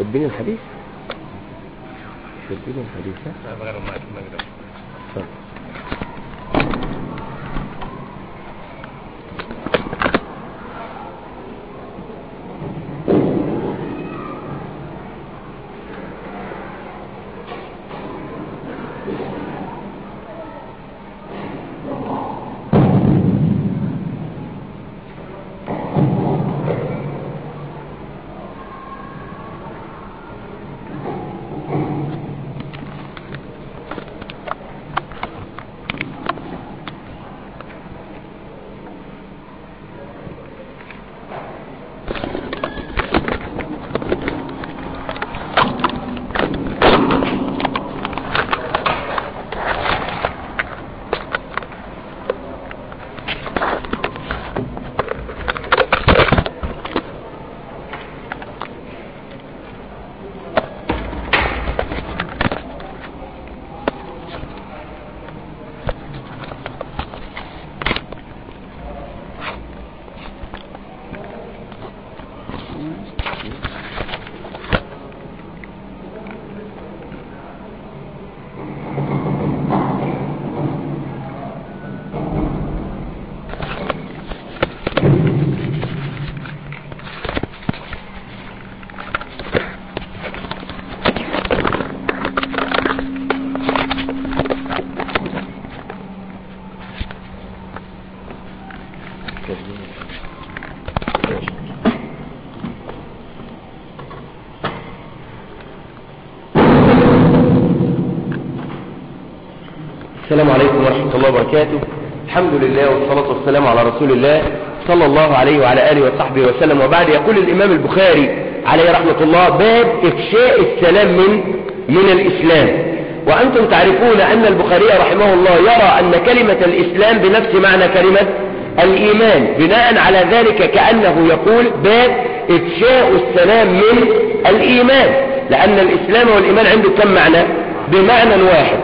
شدني الحديث شدني الحديث ها؟ غير الماء المغرب طيب. السلام عليكم ورحمة الله وبركاته الحمد لله والصلاة والسلام على رسول الله صلى الله عليه وعلى آله وصحبه وسلم وبعد يقول الإمام البخاري عليه رحمة الله باب إفشاء السلام من من الإسلام وأنتم تعرفون أن البخاري رحمه الله يرى أن كلمة الإسلام بنفس معنى كلمة الإيمان بناء على ذلك كأنه يقول باب إفشاء السلام من الإيمان لأن الإسلام والإيمان عنده كم معنى بمعنى واحد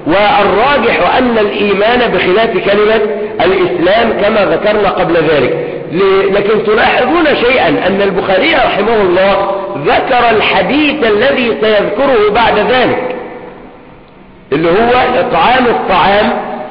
والراجح أن الإيمان بخلاف كلمة الإسلام كما ذكرنا قبل ذلك لكن تلاحظون شيئا أن البخاري رحمه الله ذكر الحديث الذي سيذكره بعد ذلك اللي هو إطعام الطعام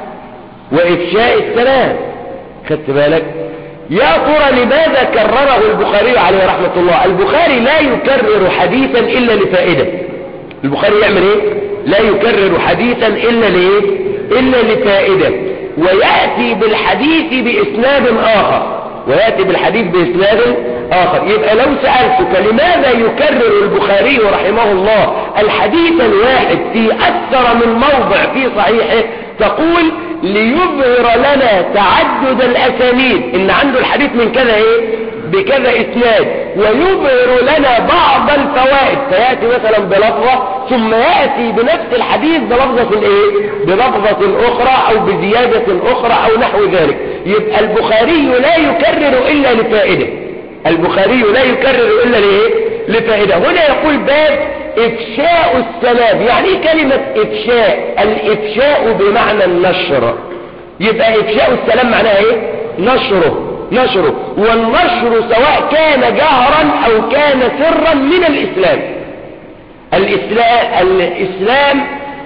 وإفشاء السلام خدت بالك يا ترى لماذا كرره البخاري عليه رحمة الله البخاري لا يكرر حديثا إلا لفائدة البخاري يعمل ايه لا يكرر حديثا إلا ليه إلا لفائدة ويأتي بالحديث بإسناد آخر ويأتي بالحديث بإسناد آخر يبقى لو سألتك لماذا يكرر البخاري رحمه الله الحديث الواحد في أكثر من موضع في صحيحه تقول ليظهر لنا تعدد الأسانيد إن عنده الحديث من كذا إيه بكذا إسناد ويظهر لنا بعض الفوائد فيأتي مثلا بلفظة ثم يأتي بنفس الحديث بلفظة إيه بلفظة أخرى أو بزيادة أخرى أو نحو ذلك يبقى البخاري لا يكرر إلا لفائدة البخاري لا يكرر إلا لإيه لفائدة هنا يقول باب إفشاء السلام يعني إيه كلمة إفشاء الإفشاء بمعنى النشر يبقى إفشاء السلام معناها إيه نشره نشره والنشر سواء كان جهرا أو كان سرا من الإسلام الإسلام, الإسلام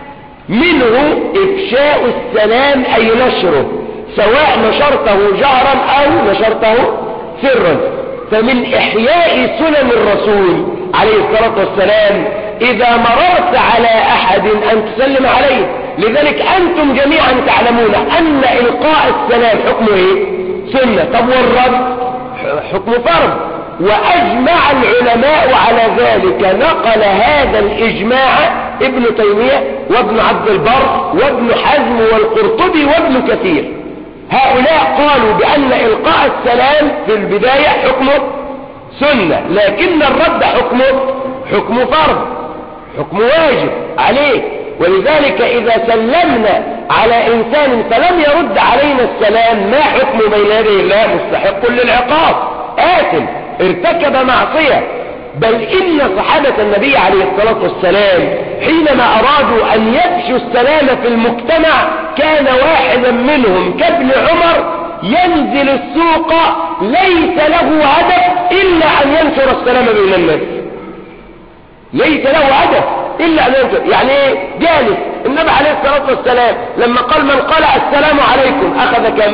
منه إفشاء السلام أي نشره سواء نشرته جهرا أو نشرته سرا فمن إحياء سنن الرسول عليه الصلاة والسلام إذا مررت على أحد أن تسلم عليه لذلك أنتم جميعا تعلمون أن إلقاء السلام حكمه إيه سنة طب والرد حكم فرض وأجمع العلماء على ذلك نقل هذا الإجماع ابن تيمية وابن عبد البر وابن حزم والقرطبي وابن كثير هؤلاء قالوا بأن إلقاء السلام في البداية حكمه سنة لكن الرد حكمه حكم فرض حكم واجب عليه ولذلك إذا سلمنا على إنسان فلم يرد علينا السلام ما حكم بين يدي الله مستحق للعقاب آثم ارتكب معصية بل إن صحابة النبي عليه الصلاة والسلام حينما أرادوا أن يفشوا السلام في المجتمع كان واحدا منهم كابن عمر ينزل السوق ليس له هدف إلا أن ينشر السلام بين الناس ليس له هدف إلا أن ينكر يعني إيه جالس النبي عليه الصلاة والسلام لما قال من قال السلام عليكم أخذ كم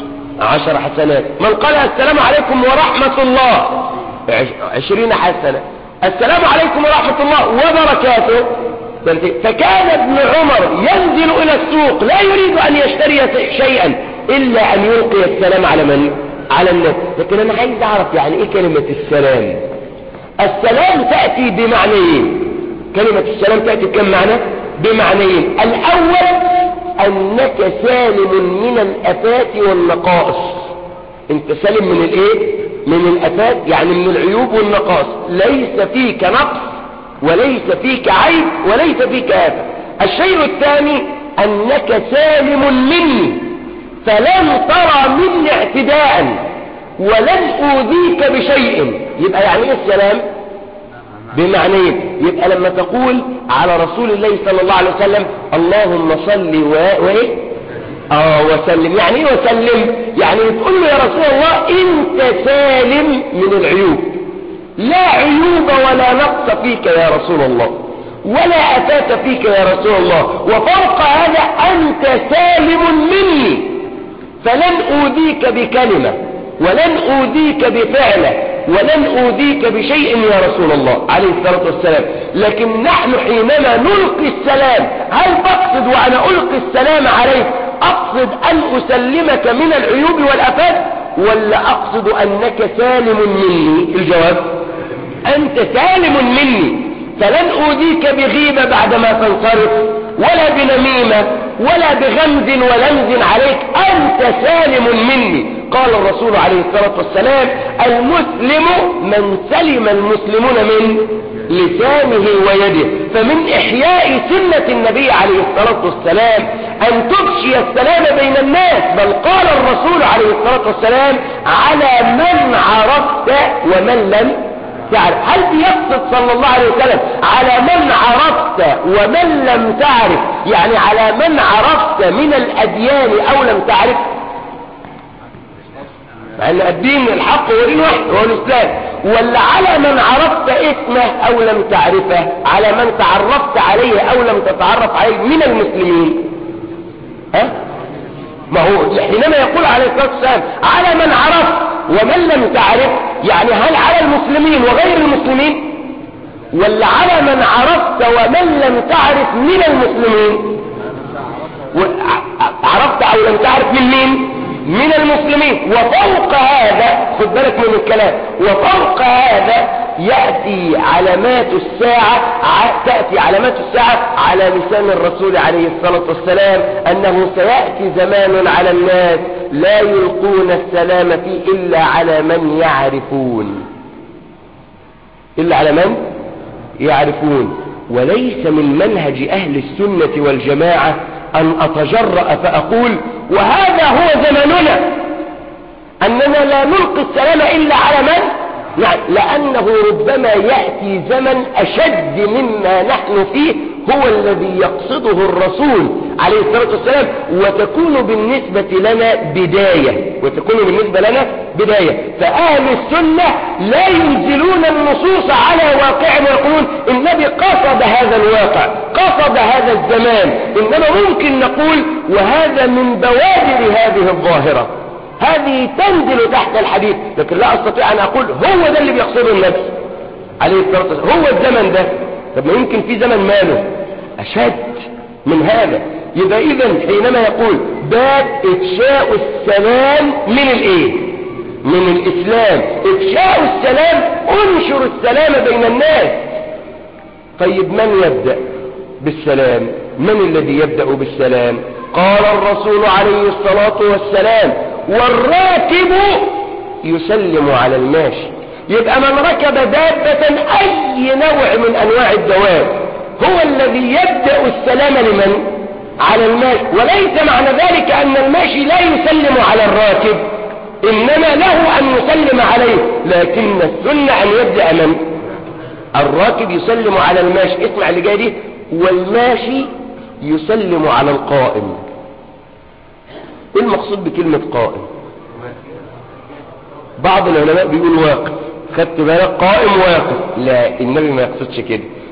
عشر حسنات من قال السلام عليكم ورحمة الله عشرين حسنة السلام عليكم ورحمة الله وبركاته فكان ابن عمر ينزل إلى السوق لا يريد أن يشتري شيئا إلا أن يلقي السلام على من؟ على الناس لكن أنا عايز أعرف يعني إيه كلمة السلام السلام تأتي بمعنيين كلمة السلام تأتي بكم معنى بمعنيين الأول أنك سالم من الأفات والنقائص انت سالم من الايه من الأفات يعني من العيوب والنقائص ليس فيك نقص وليس فيك عيب وليس فيك آفة الشيء الثاني أنك سالم مني فلن ترى مني اعتداء ولن أوذيك بشيء يبقى يعني ايه السلام بمعنيين يبقى لما تقول على رسول الله صلى الله عليه وسلم اللهم صل و... وايه اه وسلم يعني ايه وسلم يعني تقول له يا رسول الله انت سالم من العيوب لا عيوب ولا نقص فيك يا رسول الله ولا اتاك فيك يا رسول الله وفوق هذا انت سالم مني فلن اوذيك بكلمة ولن اوذيك بفعله ولن أوذيك بشيء يا رسول الله عليه الصلاة والسلام لكن نحن حينما نلقي السلام هل تقصد وأنا ألقي السلام عليك أقصد أن أسلمك من العيوب والأفات ولا أقصد أنك سالم مني الجواب أنت سالم مني فلن أوذيك بغيبة بعدما تنصرف ولا بنميمة ولا بغمز ولمز عليك أنت سالم مني قال الرسول عليه الصلاة والسلام المسلم من سلم المسلمون من لسانه ويده فمن إحياء سنة النبي عليه الصلاة والسلام أن تفشي السلام بين الناس بل قال الرسول عليه الصلاة والسلام على من عرفت ومن لم تعرف هل بيقصد صلى الله عليه وسلم على من عرفت ومن لم تعرف يعني على من عرفت من الأديان أو لم تعرف مع ان الدين الحق هو دين واحد هو الاسلام ولا على من عرفت اسمه او لم تعرفه على من تعرفت عليه او لم تتعرف عليه من المسلمين ها ما هو حينما يقول عليه الصلاه والسلام على من عرفت ومن لم تعرف يعني هل على المسلمين وغير المسلمين ولا على من عرفت ومن لم تعرف من المسلمين عرفت او لم تعرف من مين من المسلمين وفوق هذا خد بالك من الكلام وفوق هذا يأتي علامات الساعة تأتي علامات الساعة على لسان الرسول عليه الصلاة والسلام أنه سيأتي زمان على الناس لا يلقون السلام فيه إلا على من يعرفون إلا على من يعرفون وليس من منهج أهل السنة والجماعة أن أتجرأ فأقول وهذا هو زماننا أننا لا نلقي السلام إلا على من يعني لأنه ربما يأتي زمن أشد مما نحن فيه هو الذي يقصده الرسول عليه الصلاة والسلام وتكون بالنسبة لنا بداية وتكون بالنسبة لنا بداية فأهل السنة لا ينزلون النصوص على واقع ويقولون النبي قصد هذا الواقع قصد هذا الزمان إنما ممكن نقول وهذا من بوادر هذه الظاهرة هذه تنزل تحت الحديث لكن لا أستطيع أن أقول هو ده اللي بيقصده النبي عليه الصلاة والسلام هو الزمن ده طب ما يمكن في زمن ماله أشد من هذا يبقى إذا حينما يقول باب إفشاء السلام من الإيه من الإسلام إفشاء السلام أنشر السلام بين الناس طيب من يبدأ بالسلام من الذي يبدأ بالسلام قال الرسول عليه الصلاة والسلام والراكب يسلم على الماشي يبقى من ركب دابة أي نوع من أنواع الدواب هو الذي يبدأ السلام لمن على الماشي وليس معنى ذلك أن الماشي لا يسلم على الراكب إنما له أن يسلم عليه لكن السنة أن يبدأ من الراكب يسلم على الماشي اسمع اللي جاي دي والماشي يسلم على القائم ايه المقصود بكلمة قائم بعض العلماء بيقول واقف خدت بالك قائم واقف لا النبي ما يقصدش كده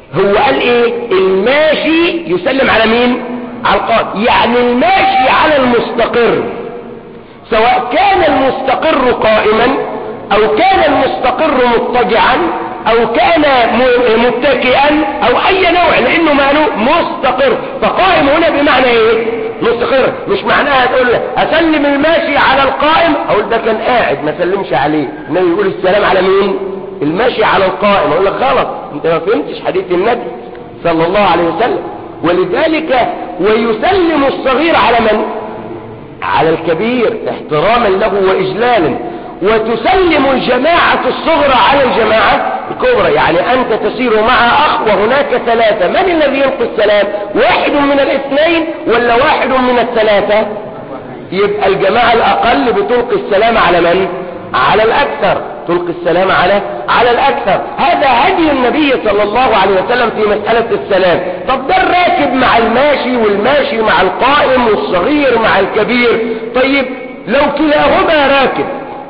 هو قال ايه الماشي يسلم على مين على القائم يعني الماشي على المستقر سواء كان المستقر قائما او كان المستقر مضطجعا او كان متكئا او اي نوع لانه ماله مستقر فقائم هنا بمعنى ايه مستقر مش معناها تقول اسلم الماشي على القائم اقول ده كان قاعد ما سلمش عليه النبي يقول السلام على مين الماشي على القائم اقول لك غلط انت ما فهمتش حديث النبي صلى الله عليه وسلم ولذلك ويسلم الصغير على من على الكبير احتراما له واجلالا وتسلم الجماعة الصغرى على الجماعة الكبرى يعني أنت تسير مع أخ وهناك ثلاثة من الذي يلقي السلام واحد من الاثنين ولا واحد من الثلاثة يبقى الجماعة الأقل بتلقي السلام على من على الأكثر تلقي السلام على على الأكثر هذا هدي النبي صلى الله عليه وسلم في مسألة السلام طب ده الراكب مع الماشي والماشي مع القائم والصغير مع الكبير طيب لو كلاهما راكب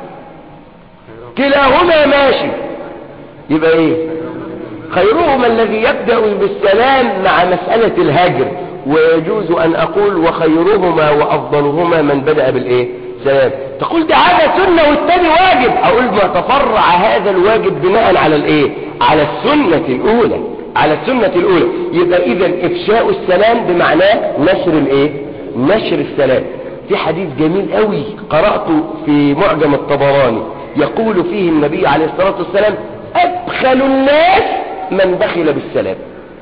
كلاهما ماشي يبقى ايه خيرهما الذي يبدأ بالسلام مع مسألة الهجر ويجوز ان اقول وخيرهما وافضلهما من بدأ بالايه سلام تقول ده هذا سنة والتاني واجب اقول ما تفرع هذا الواجب بناء على الايه على السنة الاولى على السنة الاولى يبقى اذا افشاء السلام بمعناه نشر الايه نشر السلام في حديث جميل قوي قرأته في معجم الطبراني يقول فيه النبي عليه الصلاة والسلام أبخل الناس من بخل بالسلام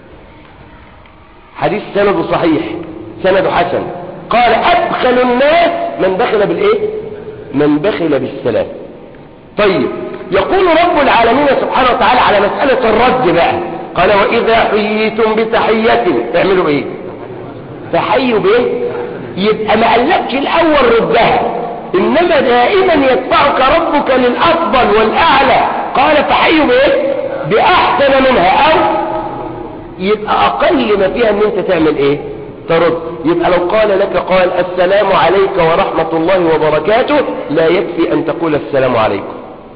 حديث سنده صحيح سنده حسن قال أبخل الناس من بخل بالإيه من بخل بالسلام طيب يقول رب العالمين سبحانه وتعالى على مسألة الرد بقى قال وإذا حييتم بتحية تعملوا إيه تحيوا بإيه يبقى ما قالكش الأول ردها إنما دائما يدفعك ربك للأفضل والأعلى قال فحيوا بإيه بأحسن منها أو يبقى أقل ما فيها أن أنت تعمل إيه ترد يبقى لو قال لك قال السلام عليك ورحمة الله وبركاته لا يكفي أن تقول السلام عليكم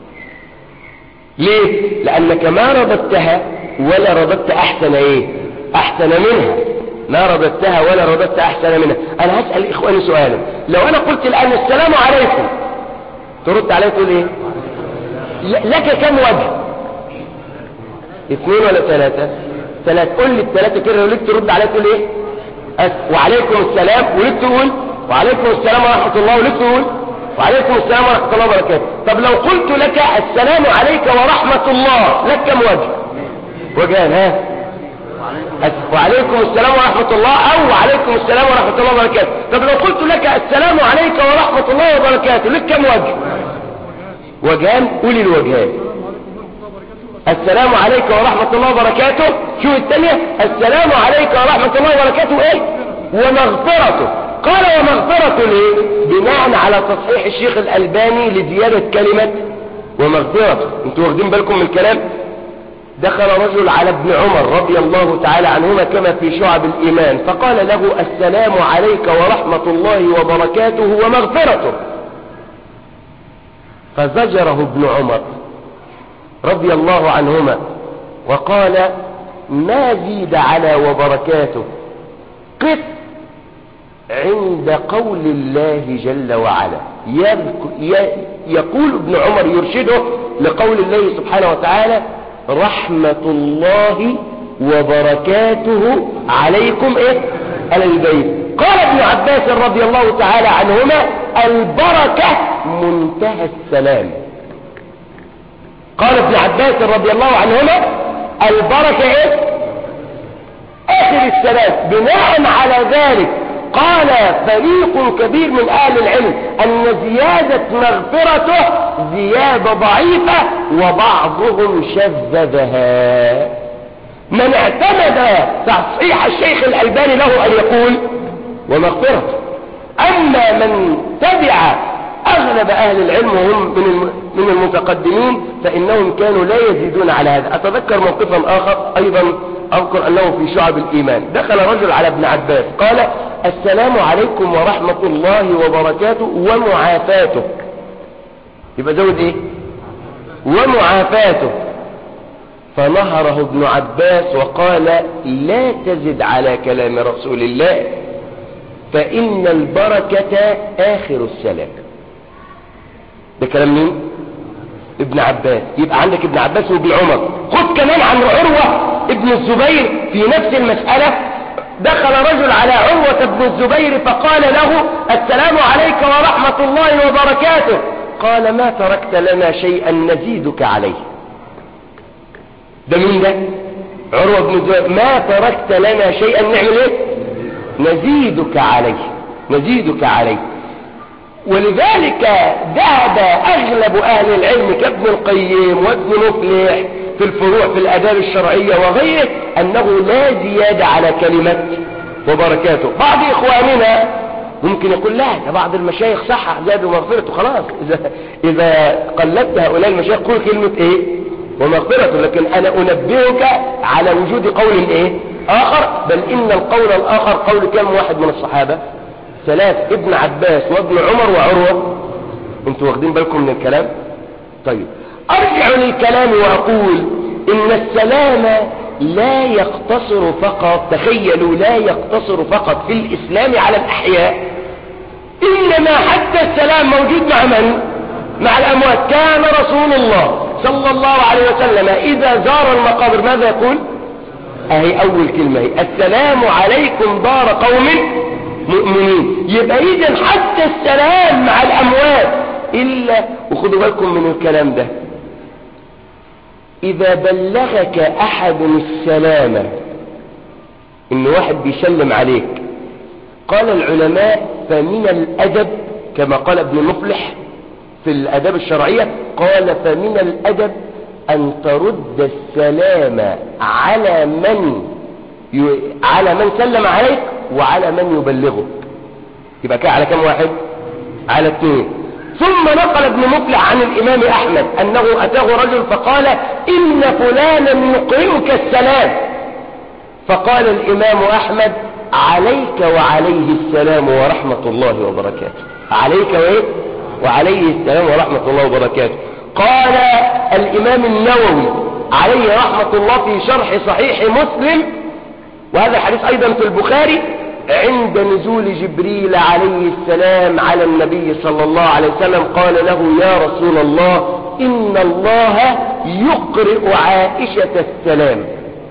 ليه لأنك ما رددتها ولا رددت أحسن إيه أحسن منها ما رددتها ولا رددت أحسن منها أنا هسأل إخواني سؤالا لو أنا قلت الآن السلام عليكم ترد علي تقول إيه لك كم وجه اثنين ولا ثلاثة ثلاثة قل لي الثلاثة كده وليك ترد علي تقول إيه أس... وعليكم السلام وليك تقول وعليكم السلام ورحمة الله وليك تقول وعليكم السلام ورحمة الله وبركاته طب لو قلت لك السلام عليك ورحمة الله لك كم وجه وجهان ها وعليكم السلام ورحمة الله أو وعليكم السلام ورحمة الله وبركاته طب لو قلت لك السلام عليك ورحمة الله وبركاته لك كم وجه وجهان قولي الوجهان السلام عليك ورحمة الله وبركاته شو الثانية السلام عليك ورحمة الله وبركاته ايه ومغفرته قال ومغفرته ليه بناء على تصحيح الشيخ الألباني لزيادة كلمة ومغفرته انتوا واخدين بالكم من الكلام دخل رجل على ابن عمر رضي الله تعالى عنهما كما في شعب الإيمان فقال له السلام عليك ورحمة الله وبركاته ومغفرته فزجره ابن عمر رضي الله عنهما وقال ما زيد على وبركاته قف عند قول الله جل وعلا يقول ابن عمر يرشده لقول الله سبحانه وتعالى رحمة الله وبركاته عليكم ايه على البيت قال ابن عباس رضي الله تعالى عنهما البركة منتهى السلام قال ابن عباس رضي الله عنهما البركة ايه اخر السلام بناء على ذلك قال فريق كبير من اهل العلم ان زيادة مغفرته زيادة ضعيفة وبعضهم شذذها من اعتمد تصحيح الشيخ الالباني له ان يقول ومغفرته اما من تبع اغلب اهل العلم وهم من من المتقدمين فانهم كانوا لا يزيدون على هذا اتذكر موقفا اخر ايضا اذكر انه في شعب الايمان دخل رجل على ابن عباس قال السلام عليكم ورحمة الله وبركاته ومعافاته يبقى زود ايه ومعافاته فنهره ابن عباس وقال لا تزد على كلام رسول الله فإن البركة آخر السلام ده كلام مين ابن عباس يبقى عندك ابن عباس وابن عمر خد كمان عن عروة ابن الزبير في نفس المسألة دخل رجل على عروة بن الزبير فقال له السلام عليك ورحمة الله وبركاته قال ما تركت لنا شيئا نزيدك عليه ده مين ده عروة بن الزبير ما تركت لنا شيئا نعمل ايه نزيدك عليه نزيدك عليه ولذلك ذهب أغلب أهل العلم كابن القيم وابن مفلح في الفروع في الأداب الشرعية وغيره أنه لا زيادة على كلمة وبركاته بعض إخواننا ممكن يقول لا ده بعض المشايخ صح زاد ومغفرته خلاص إذا, إذا قلدت هؤلاء المشايخ قول كلمة إيه ومغفرته لكن أنا أنبهك على وجود قول إيه آخر بل إن القول الآخر قول كم واحد من الصحابة ثلاث ابن عباس وابن عمر وعروة انتوا واخدين بالكم من الكلام طيب ارجع للكلام واقول ان السلام لا يقتصر فقط تخيلوا لا يقتصر فقط في الاسلام على الاحياء انما حتى السلام موجود مع من مع الاموات كان رسول الله صلى الله عليه وسلم اذا زار المقابر ماذا يقول اهي اول كلمة هي السلام عليكم دار قوم مؤمنين يبقى اذا حتى السلام مع الاموات الا وخدوا بالكم من الكلام ده اذا بلغك احد السلام ان واحد بيسلم عليك قال العلماء فمن الادب كما قال ابن مفلح في الاداب الشرعية قال فمن الادب ان ترد السلام على من ي... على من سلم عليك وعلى من يبلغه يبقى كده على كم واحد على اثنين ثم نقل ابن مفلح عن الامام احمد انه اتاه رجل فقال ان فلانا يقرئك السلام فقال الامام احمد عليك وعليه السلام ورحمة الله وبركاته عليك وايه وعليه السلام ورحمة الله وبركاته قال الامام النووي عليه رحمة الله في شرح صحيح مسلم وهذا الحديث ايضا في البخاري عند نزول جبريل عليه السلام على النبي صلى الله عليه وسلم قال له يا رسول الله إن الله يقرئ عائشة السلام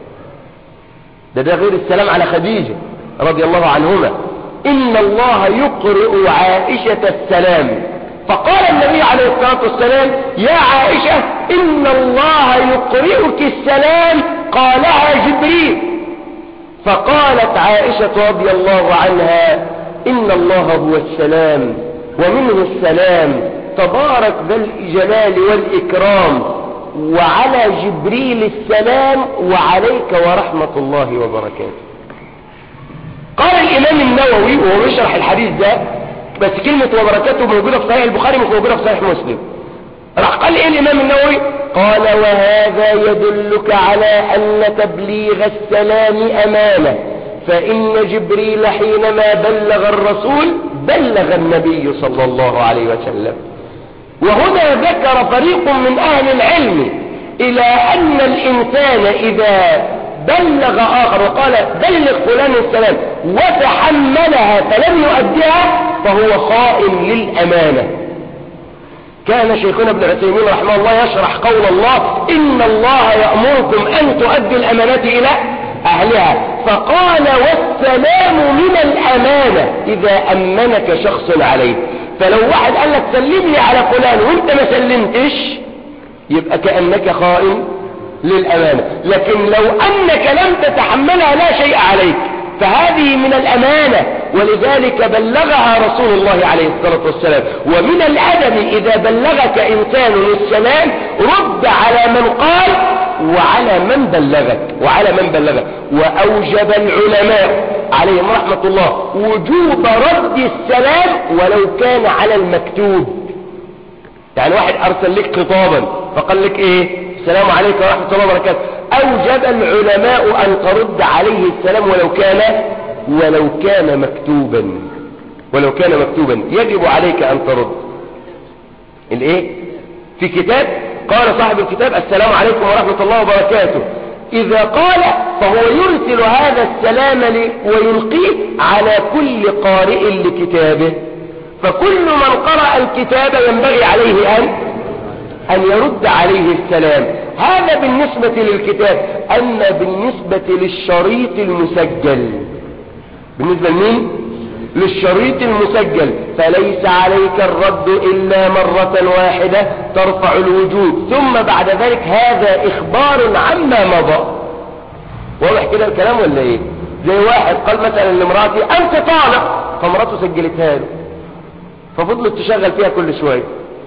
ده ده غير السلام على خديجة رضي الله عنهما إن الله يقرئ عائشة السلام فقال النبي عليه الصلاة والسلام يا عائشة إن الله يقرئك السلام قالها جبريل فقالت عائشة رضي الله عنها إن الله هو السلام ومنه السلام تبارك ذا الجلال والإكرام وعلى جبريل السلام وعليك ورحمة الله وبركاته قال الإمام النووي وهو يشرح الحديث ده بس كلمة وبركاته موجودة في صحيح البخاري مش موجودة في صحيح مسلم راح قال ايه الامام النووي قال وهذا يدلك على ان تبليغ السلام امانة فان جبريل حينما بلغ الرسول بلغ النبي صلى الله عليه وسلم وهنا ذكر فريق من اهل العلم الى ان الانسان اذا بلغ اخر وقال بلغ فلان السلام وتحملها فلم يؤديها فهو خائن للامانه كان شيخنا ابن عثيمين رحمه الله يشرح قول الله إن الله يأمركم أن تؤدي الأمانات إلى أهلها فقال والسلام من الأمانة إذا أمنك شخص عليه فلو واحد قال لك سلمني على فلان وانت ما سلمتش يبقى كأنك خائن للأمانة لكن لو أنك لم تتحملها لا شيء عليك فهذه من الأمانة ولذلك بلغها رسول الله عليه الصلاة والسلام ومن الأدب إذا بلغك إنسان السلام رد على من قال وعلى من بلغك وعلى من بلغك وأوجب العلماء عليهم رحمة الله وجوب رد السلام ولو كان على المكتوب يعني واحد أرسل لك خطابا فقال لك إيه السلام عليكم ورحمة الله وبركاته أوجب العلماء أن ترد عليه السلام ولو كان ولو كان مكتوبا ولو كان مكتوبا يجب عليك أن ترد الايه في كتاب قال صاحب الكتاب السلام عليكم ورحمة الله وبركاته إذا قال فهو يرسل هذا السلام لي ويلقيه على كل قارئ لكتابه فكل من قرأ الكتاب ينبغي عليه أن أن يرد عليه السلام هذا بالنسبة للكتاب أما بالنسبة للشريط المسجل بالنسبة لمين؟ للشريط المسجل فليس عليك الرد إلا مرة واحدة ترفع الوجود ثم بعد ذلك هذا إخبار عما مضى واضح كده الكلام ولا ايه زي واحد قال مثلا لامرأتي أنت طالق فمراته سجلتها له ففضلت تشغل فيها كل شوية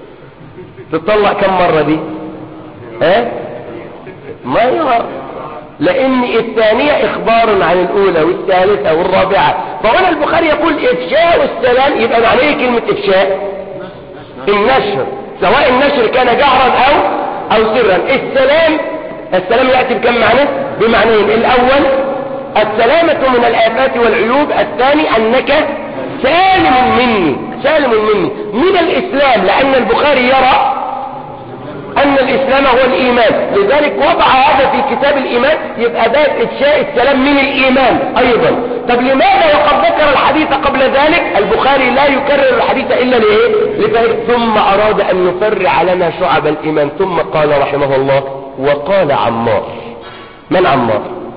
تطلق كم مرة دي ها ما يرى لأن الثانية إخبار عن الأولى والثالثة والرابعة فهنا البخاري يقول إفشاء السلام يبقى معنيه كلمة إفشاء النشر سواء النشر كان جهرا أو أو سرا السلام السلام يأتي بكم معنى بمعنيين الأول السلامة من الآفات والعيوب الثاني أنك سالم مني سالم مني من الإسلام لأن البخاري يرى أن الإسلام هو الإيمان لذلك وضع هذا في كتاب الإيمان يبقى ده إفشاء السلام من الإيمان أيضا طب لماذا وقد ذكر الحديث قبل ذلك البخاري لا يكرر الحديث إلا لإيه لفهر ثم أراد أن يفرع لنا شعب الإيمان ثم قال رحمه الله وقال عمار من عمار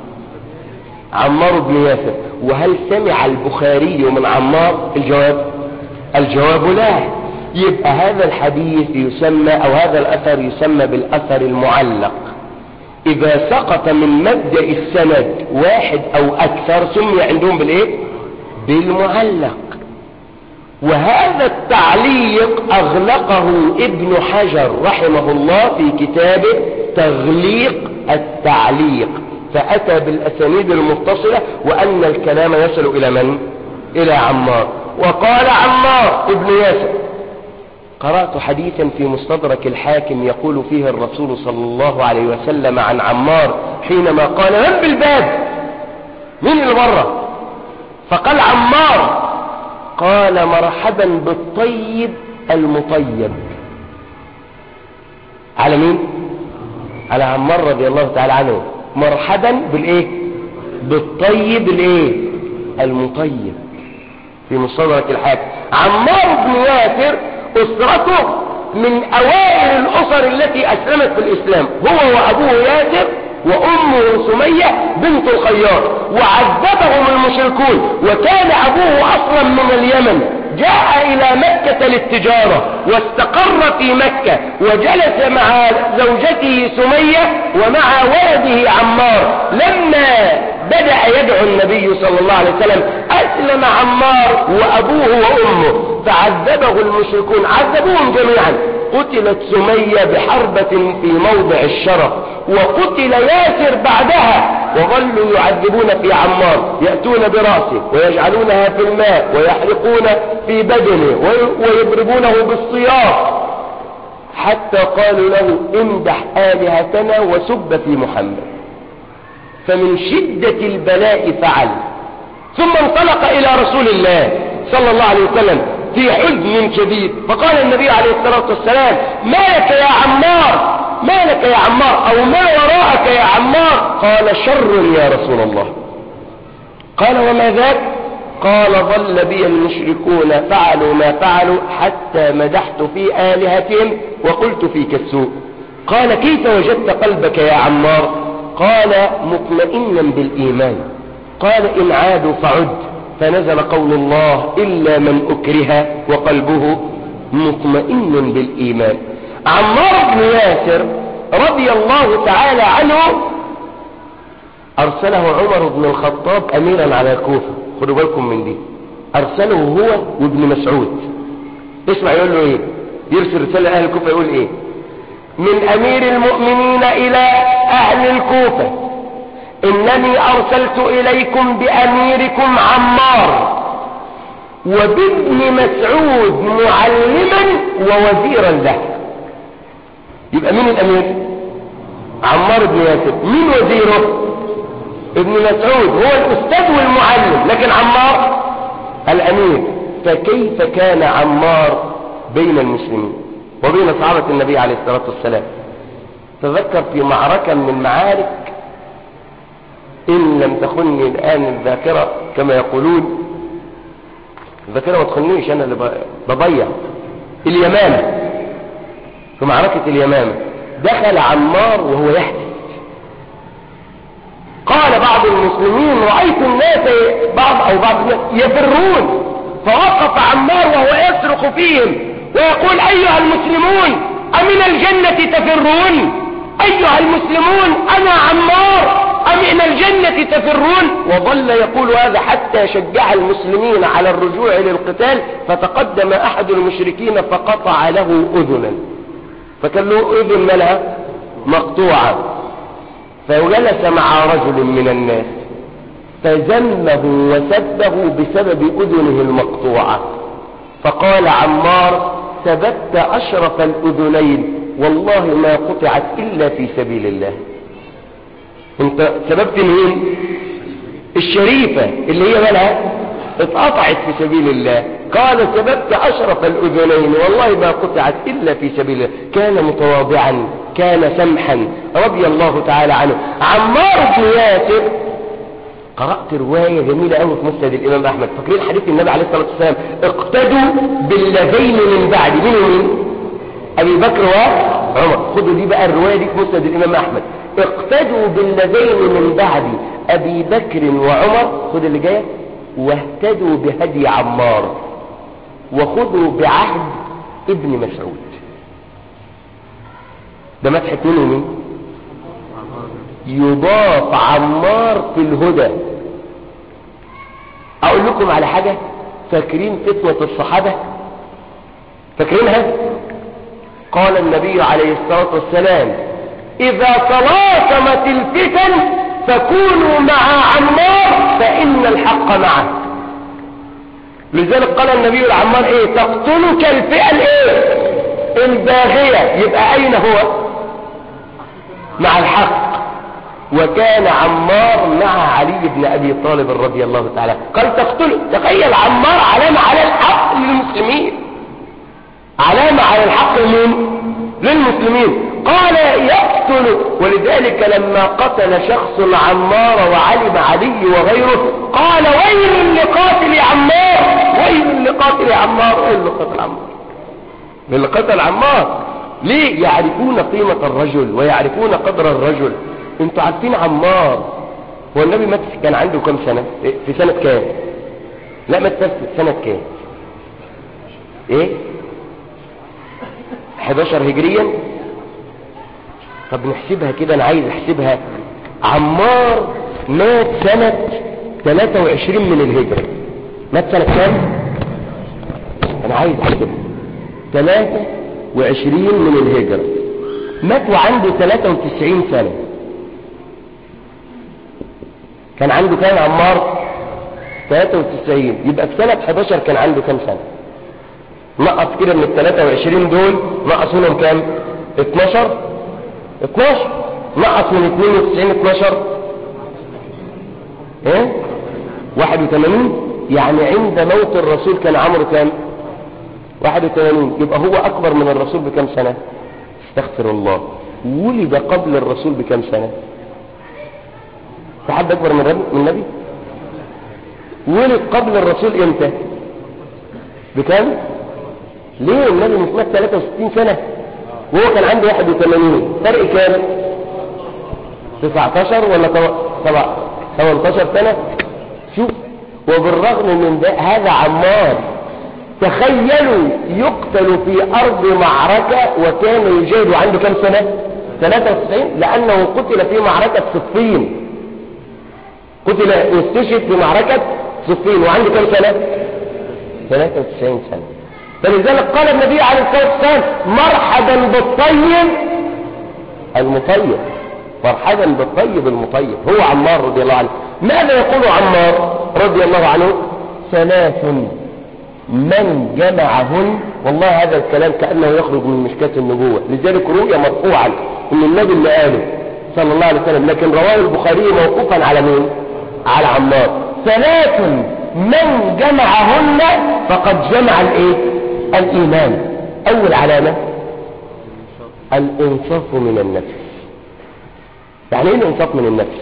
عمار بن ياسر وهل سمع البخاري من عمار الجواب الجواب لا يبقى هذا الحديث يسمى او هذا الاثر يسمى بالاثر المعلق اذا سقط من مبدأ السند واحد او اكثر سمي عندهم بالايه بالمعلق وهذا التعليق اغلقه ابن حجر رحمه الله في كتابه تغليق التعليق فاتى بالاسانيد المتصلة وان الكلام يصل الى من الى عمار وقال عمار ابن ياسر قرأت حديثا في مستدرك الحاكم يقول فيه الرسول صلى الله عليه وسلم عن عمار حينما قال من بالباب مين اللي بره فقال عمار قال مرحبا بالطيب المطيب على مين على عمار رضي الله تعالى عنه مرحبا بالايه بالطيب الايه المطيب في مستدرك الحاكم عمار بن ياسر أسرته من أوائل الأسر التي أسلمت في الإسلام هو وأبوه ياسر وأمه سمية بنت الخيار وعذبهم المشركون وكان أبوه أصلا من اليمن جاء إلى مكة للتجارة واستقر في مكة وجلس مع زوجته سمية ومع ولده عمار لما بدأ يدعو النبي صلى الله عليه وسلم أسلم عمار وأبوه وأمه فعذبه المشركون عذبوهم جميعا قتلت سمية بحربة في موضع الشرف وقتل ياسر بعدها وظلوا يعذبون في عمار يأتون برأسه ويجعلونها في الماء ويحرقون في بدنه ويضربونه بالصياط حتى قالوا له امدح آلهتنا وسب في محمد فمن شدة البلاء فعل ثم انطلق إلى رسول الله صلى الله عليه وسلم في حزن شديد فقال النبي عليه الصلاة والسلام ما لك يا عمار ما لك يا عمار أو ما وراءك يا عمار قال شر يا رسول الله قال وما ذاك قال ظل بي المشركون فعلوا ما فعلوا حتى مدحت في آلهتهم وقلت فيك السوء قال كيف وجدت قلبك يا عمار قال مطمئنا بالإيمان قال إن عادوا فعد فنزل قول الله إلا من أكره وقلبه مطمئن بالإيمان عمار بن ياسر رضي الله تعالى عنه أرسله عمر بن الخطاب أميرا على الكوفة خدوا بالكم من دي أرسله هو وابن مسعود اسمع يقول له إيه يرسل رسالة أهل الكوفة يقول إيه من أمير المؤمنين إلى أهل الكوفة إنني أرسلت إليكم بأميركم عمار وبابن مسعود معلما ووزيرا له يبقى مين الأمير عمار بن ياسر مين وزيره ابن مسعود هو الأستاذ والمعلم لكن عمار الأمير فكيف كان عمار بين المسلمين وبين صحابة النبي عليه الصلاة والسلام تذكر في معركة من المعارك إن لم تخني الآن الذاكرة كما يقولون الذاكرة ما تخنيش أنا اللي بضيع اليمامة في معركة اليمامة دخل عمار وهو يحدث قال بعض المسلمين رأيت الناس بعض أو بعض الناس يفرون فوقف عمار وهو يصرخ فيهم ويقول أيها المسلمون أمن الجنة تفرون أيها المسلمون أنا عمار أمن الجنة تفرون وظل يقول هذا حتى شجع المسلمين على الرجوع للقتال فتقدم أحد المشركين فقطع له أذنا فكان له أذن ملها مقطوعة فجلس مع رجل من الناس فذمه وسبه بسبب أذنه المقطوعة فقال عمار ثبت أشرف الأذنين والله ما قطعت إلا في سبيل الله انت سببت مين الشريفة اللي هي مالها اتقطعت في سبيل الله قال سببت أشرف الأذنين والله ما قطعت إلا في سبيل الله كان متواضعا كان سمحا رضي الله تعالى عنه عمار بن ياسر قرأت رواية جميلة قوي في مسند الإمام أحمد فاكرين حديث النبي عليه الصلاة والسلام اقتدوا بالذين من بعد مين ومين أبي بكر وعمر خدوا دي بقى الرواية دي في مسند الإمام أحمد اقتدوا بالذين من بعد أبي بكر وعمر خد اللي جاية واهتدوا بهدي عمار وخذوا بعهد ابن مسعود ده مدحة مين ومين يضاف عمار في الهدى اقول لكم على حاجة فاكرين فتنة الصحابة فاكرينها قال النبي عليه الصلاة والسلام اذا تلاطمت الفتن فكونوا مع عمار فان الحق معه لذلك قال النبي لعمار ايه تقتلك الفئة الايه الباغية يبقى اين هو مع الحق وكان عمار مع علي بن ابي طالب رضي الله تعالى قال تقتله تخيل عمار علامة على الحق للمسلمين علامة على الحق لمين للمسلمين قال يقتل ولذلك لما قتل شخص عمار وعلم علي وغيره قال ويل لقاتل عمار ويل لقاتل عمار ويل لقاتل عمار اللي قتل عمار ليه يعرفون قيمة الرجل ويعرفون قدر الرجل انتوا عارفين عمار هو النبي مات كان عنده كم سنة في سنة كام لا مات في سنة كام ايه 11 هجريا طب نحسبها كده انا عايز احسبها عمار مات سنة 23 من الهجرة مات سنة كام انا عايز احسبها 23 من الهجرة مات وعنده 93 سنة كان عنده كام عمار 93 يبقى في سنة 11 كان عنده كام سنة نقص كده من ال 23 دول نقص منهم كام 12 12 نقص من 92 12 ايه 81 يعني عند موت الرسول كان عمره كام 81 يبقى هو اكبر من الرسول بكم سنة استغفر الله ولد قبل الرسول بكم سنة في حد اكبر من من النبي ولد قبل الرسول امتى بكم ليه النبي مات 63 سنة وهو كان عنده 81 فرق كام 19 ولا 18 سنة شوف وبالرغم من ده هذا عمار تخيلوا يقتل في أرض معركة وكان يجاهد عنده كم سنة 93 لأنه قتل في معركة صفين قتل واستشهد في معركة صفين وعنده كم سنة 93 سنة فلذلك قال النبي عليه الصلاة والسلام مرحبا بالطيب المطيب مرحبا بالطيب المطيب هو عمار رضي الله عنه ماذا يقول عمار رضي الله عنه ثلاث من جمعهن والله هذا الكلام كأنه يخرج من مشكاة النبوة لذلك رؤية مرفوعا ان النبي اللي قاله صلى الله عليه وسلم لكن رواه البخاري موقوفا على مين على عمار ثلاث من جمعهن فقد جمع الايه الايمان اول علامة الانصاف من النفس يعني ايه الانصاف من النفس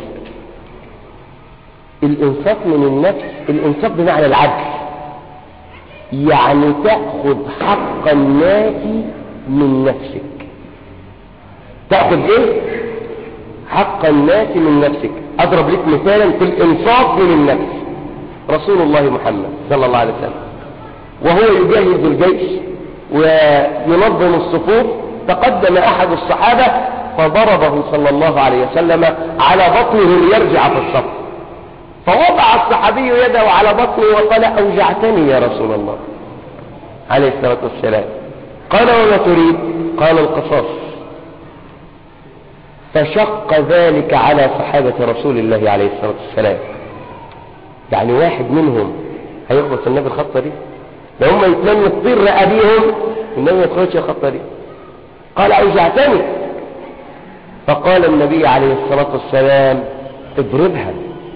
الانصاف من النفس الانصاف بمعنى العدل يعني تأخذ حق الناس من نفسك تأخذ ايه حق الناس من نفسك اضرب لك مثالا في الانصاف من النفس رسول الله محمد صلى الله عليه وسلم وهو يجهز الجيش وينظم الصفوف تقدم احد الصحابة فضربه صلى الله عليه وسلم على بطنه ليرجع في الصف فوضع الصحابي يده على بطنه وقال اوجعتني يا رسول الله عليه الصلاة والسلام قال وما تريد قال القصاص فشق ذلك على صحابة رسول الله عليه الصلاة والسلام يعني واحد منهم هيخلص النبي الخطة دي ده هم يتمنوا تطير رقابيهم النبي ما يدخلش الخطة دي قال اوجعتني فقال النبي عليه الصلاة والسلام اضربها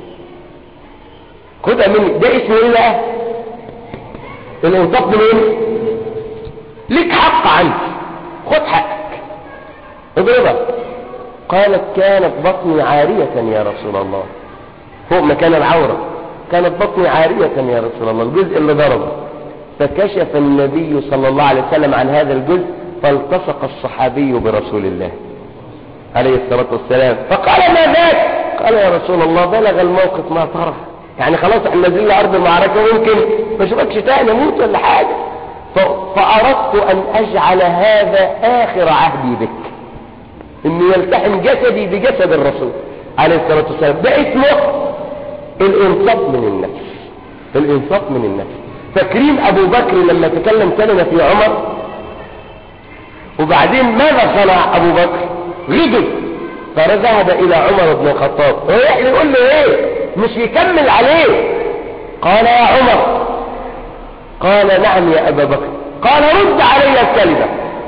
خدها مني ده اسمه ايه بقى الانصاف من ايه لك حق عندي خد حقك اضربها قالت كانت بطني عارية يا رسول الله فوق مكان العورة كانت بطني عارية يا رسول الله الجزء اللي ضربه فكشف النبي صلى الله عليه وسلم عن هذا الجزء فالتصق الصحابي برسول الله عليه الصلاة والسلام فقال ما ذاك قال يا رسول الله بلغ الموقف ما ترى يعني خلاص احنا نزلنا ارض المعركة ممكن ما اشوفكش تاني اموت ولا حاجة فاردت ان اجعل هذا اخر عهدي بك ان يلتحم جسدي بجسد الرسول عليه الصلاة والسلام ده اسمه الانصاف من النفس الانصاف من النفس فاكرين ابو بكر لما تكلم كلمة في عمر وبعدين ماذا صنع ابو بكر غضب فذهب الى عمر بن الخطاب يقول له ايه مش يكمل عليه قال يا عمر قال نعم يا ابا بكر قال رد علي الكلمة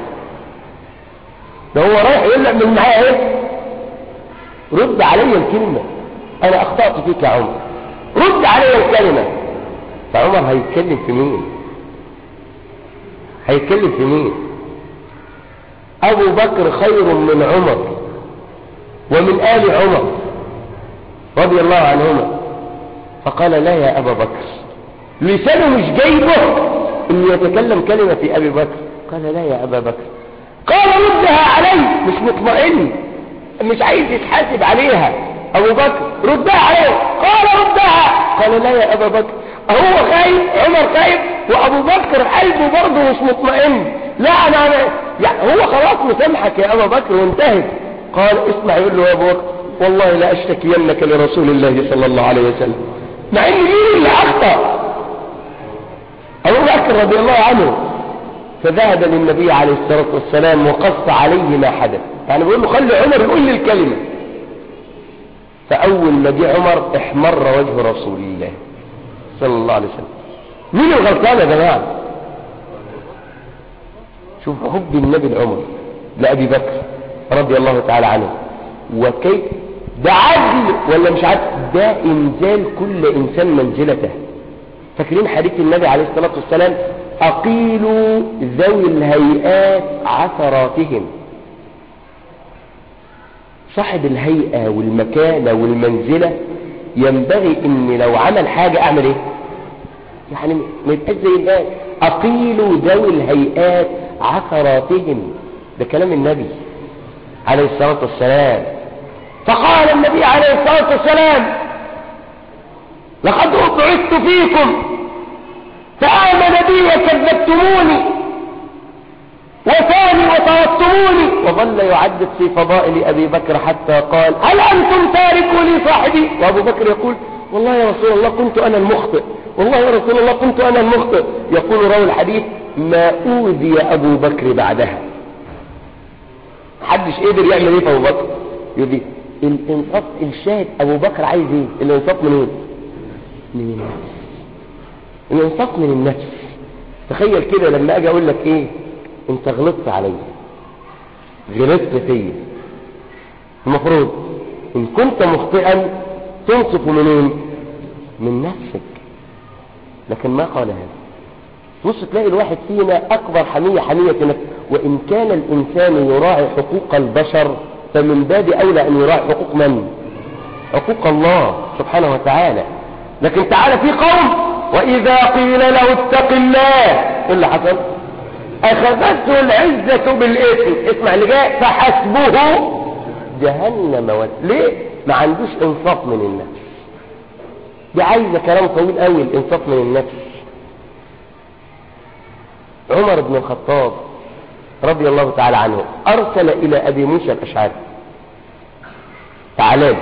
ده هو رايح يقول لك من معايا ايه رد علي الكلمة انا اخطأت فيك يا عمر رد علي الكلمة فعمر هيتكلم في مين هيتكلم في مين ابو بكر خير من عمر ومن آل عمر رضي الله عنهما فقال لا يا أبا بكر لسانه مش جايبه انه يتكلم كلمة في أبي بكر قال لا يا أبا بكر قال ردها علي مش مطمئن مش عايز يتحاسب عليها أبو بكر ردها عليه قال ردها قال لا يا أبا بكر هو خايف عمر خايف وأبو بكر قلبه برضه مش مطمئن لا أنا, أنا يعني هو خلاص مسامحك يا أبا بكر وانتهت قال اسمع يقول له يا أبو بكر والله لا أشتكينك لرسول الله صلى الله عليه وسلم مع ان مين اللي أخطأ أبو بكر رضي الله عنه فذهب للنبي عليه الصلاة والسلام وقص عليه ما حدث يعني بيقول له خلي عمر يقول لي الكلمة فأول ما جه عمر احمر وجه رسول الله صلى الله عليه وسلم مين الغلطان يا جماعة شوف حب النبي العمر لأبي بكر رضي الله تعالى عنه وكيف ده عدل ولا مش عدل ده انزال كل انسان منزلته فاكرين حديث النبي عليه الصلاة والسلام اقيلوا ذوي الهيئات عثراتهم صاحب الهيئة والمكانة والمنزلة ينبغي ان لو عمل حاجة اعمل ايه يعني ما يبقاش زي الناس اقيلوا ذوي الهيئات عثراتهم ده كلام النبي عليه الصلاة والسلام فقال النبي عليه الصلاة والسلام لقد أبعثت فيكم فآمن بي وكذبتموني وثاني وطردتموني وظل يعدد في فضائل أبي بكر حتى قال هل أنتم تاركوا لي صاحبي وأبو بكر يقول والله يا رسول الله كنت أنا المخطئ والله يا رسول الله كنت أنا المخطئ يقول راوي الحديث ما أوذي أبو بكر بعدها محدش قدر يعمل ايه في ابو بكر يقول الانصاف الشاهد ابو بكر عايز ايه الانصاف من ايه من النفس الانصاف من النفس تخيل كده لما اجي اقول لك ايه انت غلطت عليا غلطت فيا المفروض ان كنت مخطئا تنصف منين من نفسك لكن ما قال هذا بص تلاقي الواحد فينا أكبر حمية حمية نفسه وإن كان الإنسان يراعي حقوق البشر فمن باب أولى أن يراعي حقوق من حقوق الله سبحانه وتعالى لكن تعالى في قوم وإذا قيل له اتق الله ايه اللي حصل أخذته العزة بالإثم اسمع اللي جاء فحسبه جهنم ول... ليه ما عندوش انصاف من النفس دي عايزة كلام طويل قوي الانصاف من النفس عمر بن الخطاب رضي الله تعالى عنه أرسل إلى أبي موسى الأشعري تعالى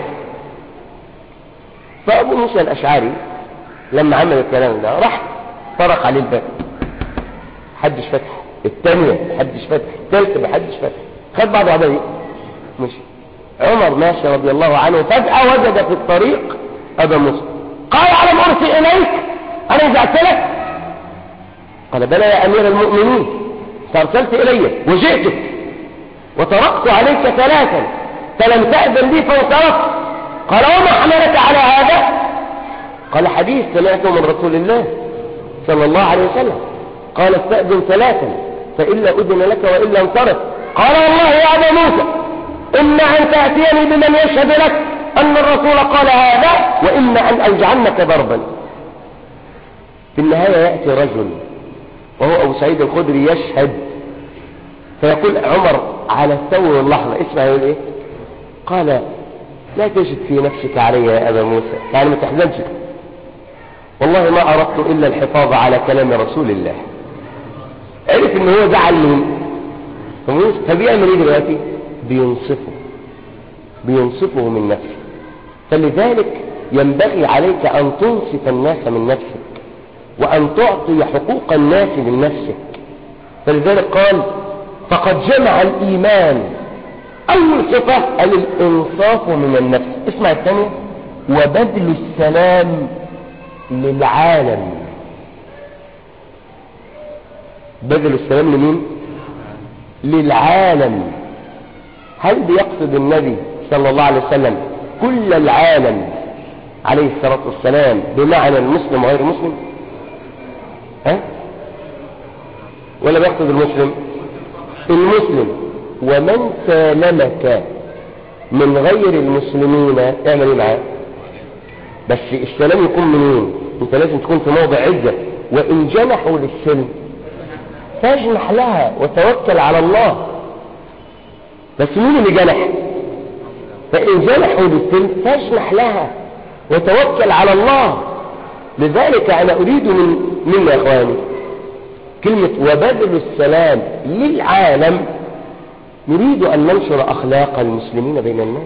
فأبو موسى الأشعري لما عمل الكلام ده راح طرق عليه الباب حدش فتح الثانية محدش فتح الثالثة محدش فتح خد بعض عبادي مشي عمر ماشي رضي الله عنه فجأة وجد في الطريق أبا موسى قال ألم أرسل إليك أنا رجعت لك قال بلى يا أمير المؤمنين فأرسلت إلي وجئتك وتركت عليك ثلاثا فلم تأذن لي فانصرفت قال وما حملك على هذا قال حديث سمعته من رسول الله صلى الله عليه وسلم قال استأذن ثلاثا فإلا أذن لك وإلا انصرف قال والله يا أبا موسى إما أن تأتيني بمن يشهد لك أن الرسول قال هذا وإما أن أوجعنك ضربا في النهاية يأتي رجل وهو أبو سعيد الخدري يشهد فيقول عمر على الثور واللحظة اسمع يقول إيه قال لا تجد في نفسك علي يا أبا موسى يعني ما تحزنش والله ما أردت إلا الحفاظ على كلام رسول الله عرف ان هو زعل مين فبيعمل ايه دلوقتي بينصفه بينصفه من نفسه فلذلك ينبغي عليك أن تنصف الناس من نفسك وأن تعطي حقوق الناس من نفسك فلذلك قال فقد جمع الإيمان أول صفة الإنصاف من النفس اسمع الثانية وبذل السلام للعالم بذل السلام لمين للعالم هل بيقصد النبي صلى الله عليه وسلم كل العالم عليه الصلاة والسلام بمعنى المسلم وغير المسلم ها ولا بيقصد المسلم المسلم ومن سالمك من غير المسلمين اعمل ايه معاه بس السلام يكون منين انت لازم تكون في موضع عزة وان جنحوا للسلم فاجنح لها وتوكل على الله بس مين اللي جنح فإن جنحوا للسلم فاجنح لها وتوكل على الله لذلك أنا أريد من منا يا إخواني كلمة وبذل السلام للعالم نريد أن ننشر أخلاق المسلمين بين الناس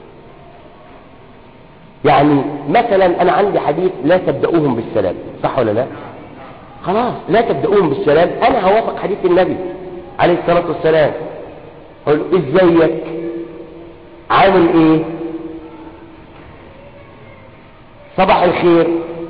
يعني مثلا أنا عندي حديث لا تبدأوهم بالسلام صح ولا لا خلاص لا تبدأوهم بالسلام أنا هوافق حديث النبي عليه الصلاة والسلام قل ازيك عامل ايه صباح الخير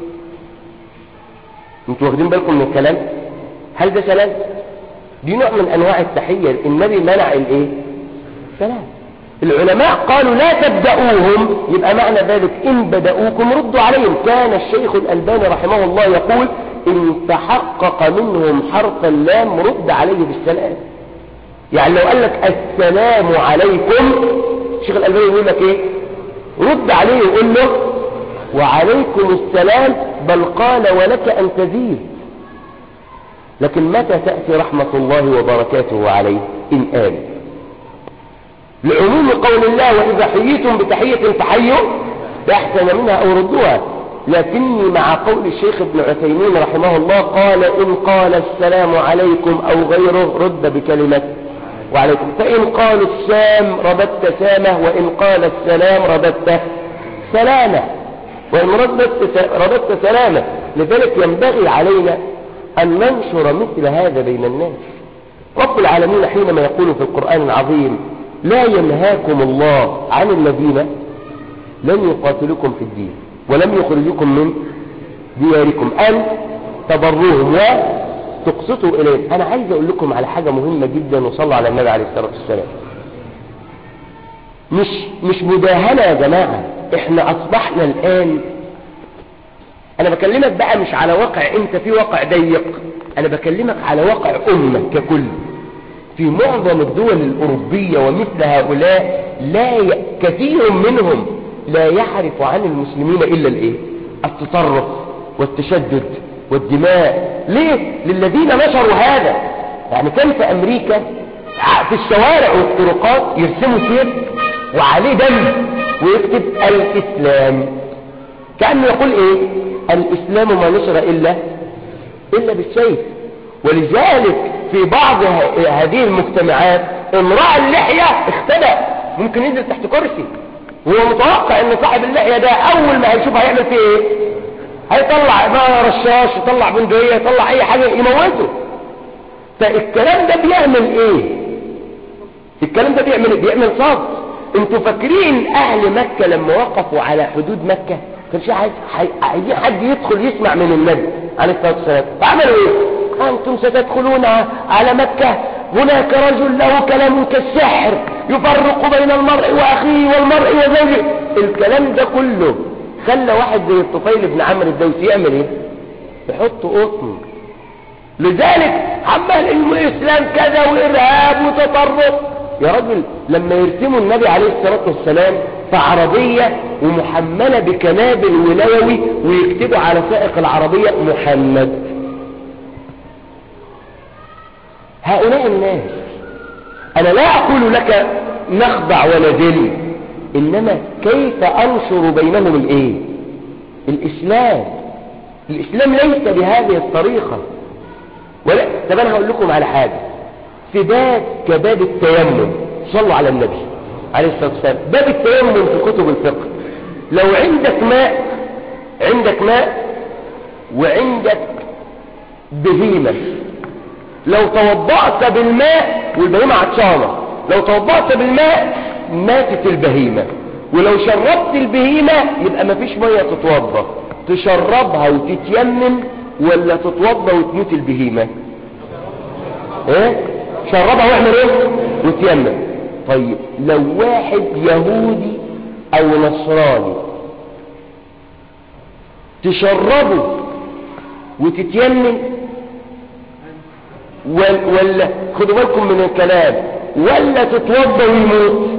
انتوا واخدين بالكم من الكلام هل ده سلام دي نوع من انواع التحية النبي منع الايه سلام العلماء قالوا لا تبدأوهم يبقى معنى ذلك ان بدأوكم ردوا عليهم كان الشيخ الألباني رحمه الله يقول ان تحقق منهم حرف اللام رد عليه بالسلام يعني لو قال لك السلام عليكم الشيخ الألباني يقول لك ايه رد عليه وقول له وعليكم السلام بل قال ولك أن تزيد لكن متى تأتي رحمة الله وبركاته عليه إن آل لعموم قول الله وإذا حييتم بتحية فحيوا بأحسن منها أو ردوها لكني مع قول الشيخ ابن عثيمين رحمه الله قال إن قال السلام عليكم أو غيره رد بكلمة وعليكم فإن قالوا السام رددت سامة وإن قال السلام رددت سلامة وإن رددت, رددت سلامة لذلك ينبغي علينا أن ننشر مثل هذا بين الناس رب العالمين حينما يقول في القرآن العظيم لا ينهاكم الله عن الذين لم يقاتلكم في الدين ولم يخرجوكم من دياركم أن تبروهم وتقسطوا إليهم أنا عايز أقول لكم على حاجة مهمة جدا وصلوا على النبي عليه الصلاة والسلام مش, مش مداهنة يا جماعة احنا أصبحنا الآن أنا بكلمك بقى مش على واقع أنت في واقع ضيق أنا بكلمك على واقع أمة ككل في معظم الدول الأوروبية ومثل هؤلاء لا ي... كثير منهم لا يعرف عن المسلمين إلا الإيه التطرف والتشدد والدماء ليه للذين نشروا هذا يعني كان في أمريكا في الشوارع والطرقات يرسموا سيف وعليه دم ويكتب الإسلام كأنه يقول إيه الإسلام ما نشر إلا إلا بالسيف ولذلك في بعض هذه المجتمعات امرأة اللحية اختبأ ممكن ينزل تحت كرسي وهو متوقع ان صاحب اللحية ده اول ما هيشوف هيعمل فيه ايه هيطلع بقى رشاش يطلع بندقية يطلع اي حاجة يموته فالكلام ده بيعمل ايه الكلام ده بيعمل ايه بيعمل صد انتوا فاكرين اهل مكة لما وقفوا على حدود مكة كان شيء عايز عايزين حد يدخل يسمع من النبي عليه الصلاة والسلام فعملوا ايه انتم ستدخلون على مكة هناك رجل له كلام كالسحر يفرق بين المرء واخيه والمرء وزوجه الكلام ده كله خلى واحد زي الطفيل بن عمرو الدوسي يعمل ايه يحط قطن لذلك عمال الاسلام كذا وارهاب وتطرف يا رجل لما يرسموا النبي عليه الصلاة والسلام في عربية ومحملة بكنابل ونووي ويكتبوا على سائق العربية محمد هؤلاء الناس أنا لا أقول لك نخضع ونذل إنما كيف أنشر بينهم الإيه الإسلام الإسلام ليس بهذه الطريقة ولا طب أنا هقول لكم على حاجة في باب كباب التيمم صلوا على النبي عليه الصلاة والسلام باب التيمم في كتب الفقه لو عندك ماء عندك ماء وعندك بهيمة لو توضأت بالماء والبهيمة عطشانة لو توضأت بالماء ماتت البهيمة ولو شربت البهيمة يبقى مفيش مية تتوضى تشربها وتتيمم ولا تتوضى وتموت البهيمة ايه شربها واعمل ايه وتيمم طيب لو واحد يهودي او نصراني تشربه وتتيمم ولا خدوا بالكم من الكلام ولا تتوضى ويموت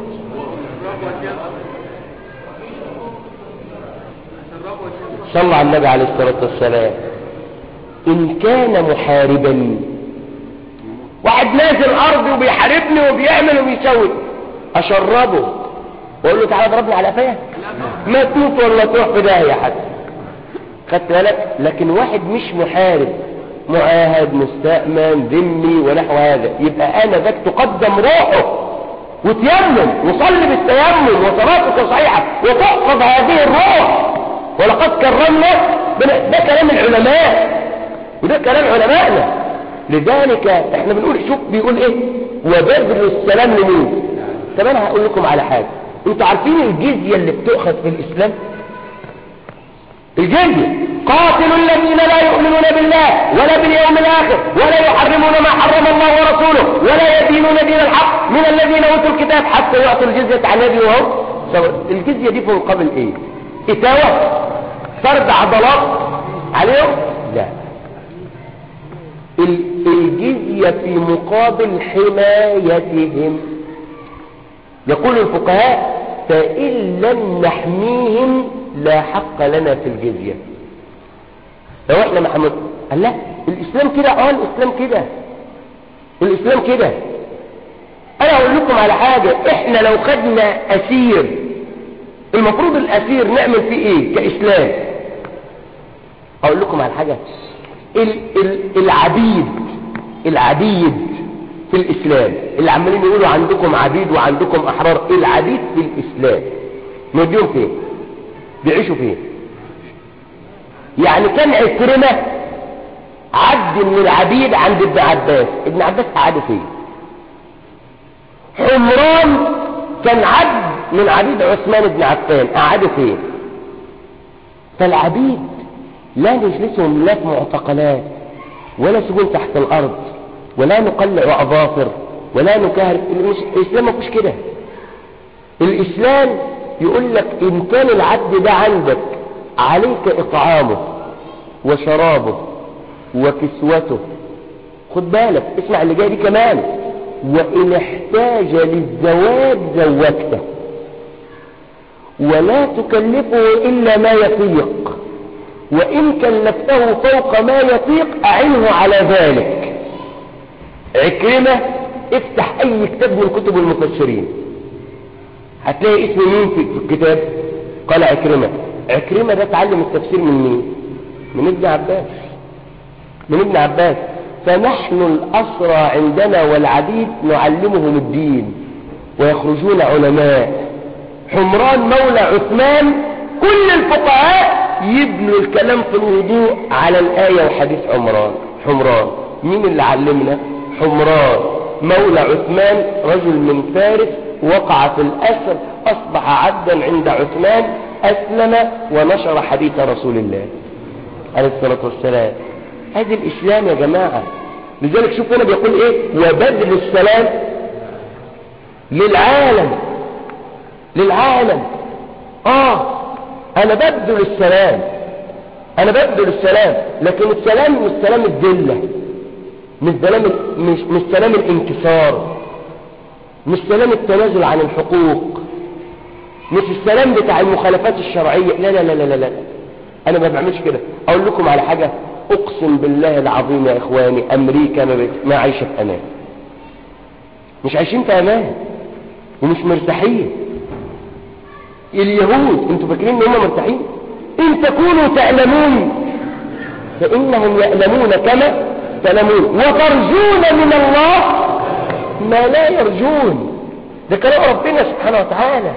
صلى على النبي عليه الصلاة والسلام إن كان محاربا واحد نازل أرضي وبيحاربني وبيعمل وبيسوي أشربه وأقول له تعالى ضربني على قفاك ما تموت ولا تروح في داهية حتى خدت بالك لكن واحد مش محارب معاهد مستأمن ذمي ونحو هذا يبقى أنا ذاك تقدم روحه وتيمم وصلي بالتيمم وصلاتك صحيحة وتحفظ هذه الروح ولقد كرمنا ده كلام العلماء وده كلام علمائنا لذلك احنا بنقول شوف بيقول ايه وبذل السلام لمين طب انا هقول لكم على حاجة انتوا عارفين الجزية اللي بتؤخذ في الاسلام الجزية قاتلوا الذين لا يؤمنون بالله ولا باليوم الآخر ولا يحرمون ما حرم الله ورسوله ولا يدينون دين الحق من الذين أوتوا الكتاب حتى يعطوا الجزية عن يد وهم الجزية دي في مقابل ايه إتاوة فرد عضلات عليهم لا الجزية في مقابل حمايتهم يقول الفقهاء فإن لم نحميهم لا حق لنا في الجزية لو احنا محمد قال لا الاسلام كده اه الاسلام كده الاسلام كده انا اقول لكم على حاجة احنا لو خدنا اسير المفروض الاسير نعمل فيه ايه كاسلام اقول لكم على حاجة ال ال العبيد العبيد في الاسلام اللي عمالين يقولوا عندكم عبيد وعندكم احرار العبيد في الاسلام نوديهم فين بيعيشوا فين يعني كان عكرمة عد من العبيد عند ابن عباس ابن عباس قعدوا فين حمران كان عبد من عبيد عثمان بن عفان قعدوا فين فالعبيد لا نجلسهم لا في معتقلات ولا سجون تحت الارض ولا نقلع اظافر ولا نكهرب الاسلام ما فيش كده الاسلام يقول لك ان كان العبد ده عندك عليك اطعامه وشرابه وكسوته خد بالك اسمع اللي جاي دي كمان وإن احتاج للزواج زوجته ولا تكلفه إلا ما يطيق وإن كلفته فوق ما يطيق أعنه على ذلك عكرمة افتح أي كتاب من كتب المفسرين هتلاقي اسم مين في الكتاب قال عكرمة عكرمة ده تعلم التفسير من مين من ابن عباس من ابن عباس فنحن الأسرى عندنا والعبيد نعلمهم الدين ويخرجون علماء حمران مولى عثمان كل الفقهاء يبنوا الكلام في الوضوء على الآية وحديث حمران حمران مين اللي علمنا حمران مولى عثمان رجل من فارس وقع في الأسر أصبح عبدا عند عثمان أسلم ونشر حديث رسول الله عليه الصلاة والسلام هذا الإسلام يا جماعة لذلك شوف هنا بيقول إيه وبذل السلام للعالم للعالم آه أنا ببذل السلام أنا ببذل السلام لكن السلام مش سلام الذلة مش سلام مش مش سلام الانكسار مش سلام التنازل عن الحقوق مش السلام بتاع المخالفات الشرعية لا لا لا لا لا أنا ما بعملش كده أقول لكم على حاجة أقسم بالله العظيم يا إخواني أمريكا ما, بت... ما عايشة في أمان مش عايشين في أمان ومش مرتاحين اليهود انتوا فاكرين ان هم مرتاحين ان تكونوا تعلمون فانهم يعلمون كما تعلمون وترجون من الله ما لا يرجون ده كلام ربنا سبحانه وتعالى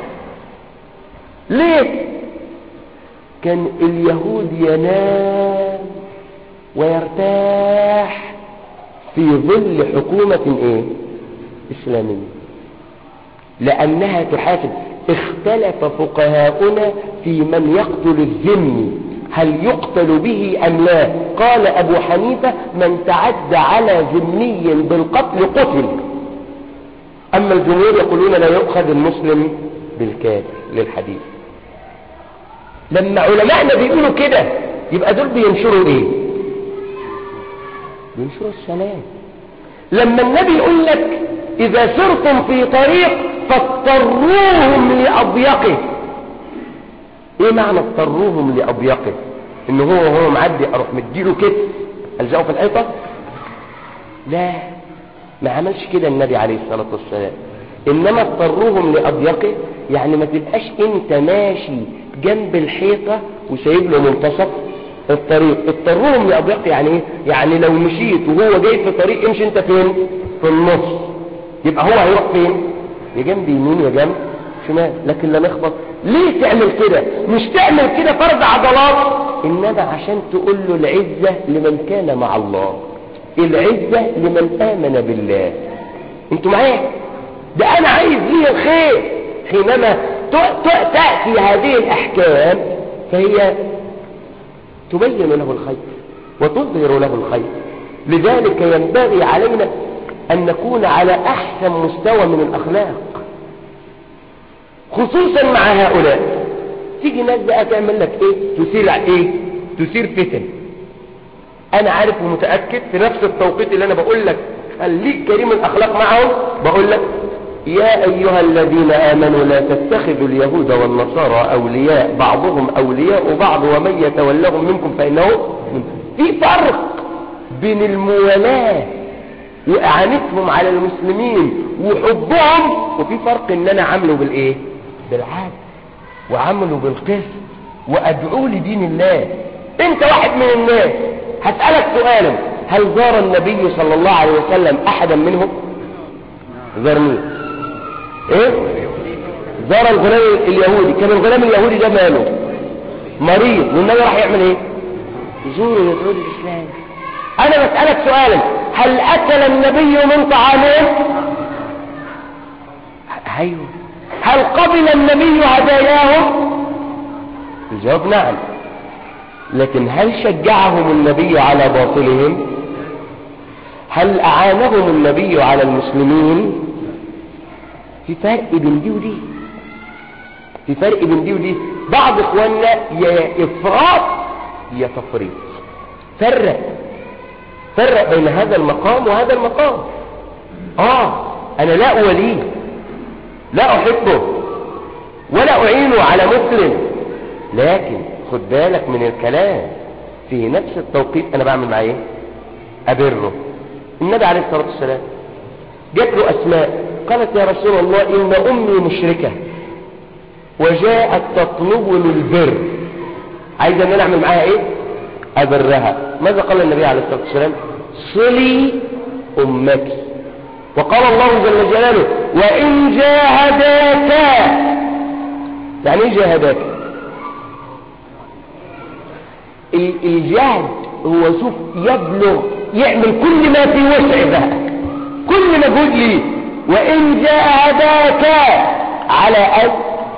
ليه كان اليهود ينام ويرتاح في ظل حكومة ايه اسلامية لانها تحاسب اختلف فقهاؤنا في من يقتل الذمي هل يقتل به أم لا قال أبو حنيفة من تعدى على ذمي بالقتل قتل أما الجمهور يقولون لا يؤخذ المسلم بالكافر للحديث لما علماءنا بيقولوا كده يبقى دول بينشروا ايه بينشروا السلام لما النبي يقول لك إذا سرتم في طريق فاضطروهم لأضيقه ايه معنى اضطروهم لأضيقه ان هو وهو معدي اروح مديله كتف الزقه في الحيطة لا ما عملش كده النبي عليه الصلاة والسلام انما اضطروهم لأضيقه يعني ما تبقاش انت ماشي جنب الحيطة وسايب له منتصف الطريق اضطروهم لأضيقه يعني ايه يعني لو مشيت وهو جاي في طريق امشي انت فين في النص يبقى هو هيروح فين يا جنب يمين يا جنب شمال لكن لا نخبط ليه تعمل كده مش تعمل كده فرض عضلات انما عشان تقول له العزة لمن كان مع الله العزة لمن آمن بالله انتوا معايا ده انا عايز ليه الخير حينما تأتي هذه الاحكام فهي تبين له الخير وتظهر له الخير لذلك ينبغي علينا أن نكون على أحسن مستوى من الأخلاق خصوصا مع هؤلاء تيجي ناس بقى تعمل لك ايه تثير ايه تثير فتن انا عارف ومتأكد في نفس التوقيت اللي انا بقول لك خليك كريم الاخلاق معهم بقول لك يا ايها الذين امنوا لا تتخذوا اليهود والنصارى اولياء بعضهم اولياء بعض ومن يتولهم منكم فانه في فرق بين الموالاه واعانتهم على المسلمين وحبهم وفي فرق ان انا عامله بالايه بالعدل وعامله بالقسط وادعو لدين الله انت واحد من الناس هسألك سؤالا هل زار النبي صلى الله عليه وسلم احدا منهم زار مين ايه زار الغلام اليهودي كان الغلام اليهودي ده ماله مريض والنبي راح يعمل ايه يزور ويدعو الاسلام انا بسألك سؤالا هل اكل النبي من طعامهم ايوه هل قبل النبي هداياهم الجواب نعم لكن هل شجعهم النبي على باطلهم هل اعانهم النبي على المسلمين في فرق بين دي ودي في فرق بين دي ودي بعض اخواننا يا افراط يا تفريط فرق فرق بين هذا المقام وهذا المقام اه انا لا اوليه لا احبه ولا اعينه على مسلم لكن خد بالك من الكلام في نفس التوقيت انا بعمل معاه ايه ابره النبي عليه الصلاة والسلام جات له اسماء قالت يا رسول الله ان امي مشركة وجاءت تطلبني البر عايزه ان انا اعمل معاها ايه ابرها ماذا قال النبي عليه الصلاة والسلام صلي امك وقال الله جل جلاله وان جاهداك يعني ايه جاهداك الجهد هو شوف يبلغ يعمل كل ما في وسعه بقى كل مجهود ليه وإن جاهداك على أن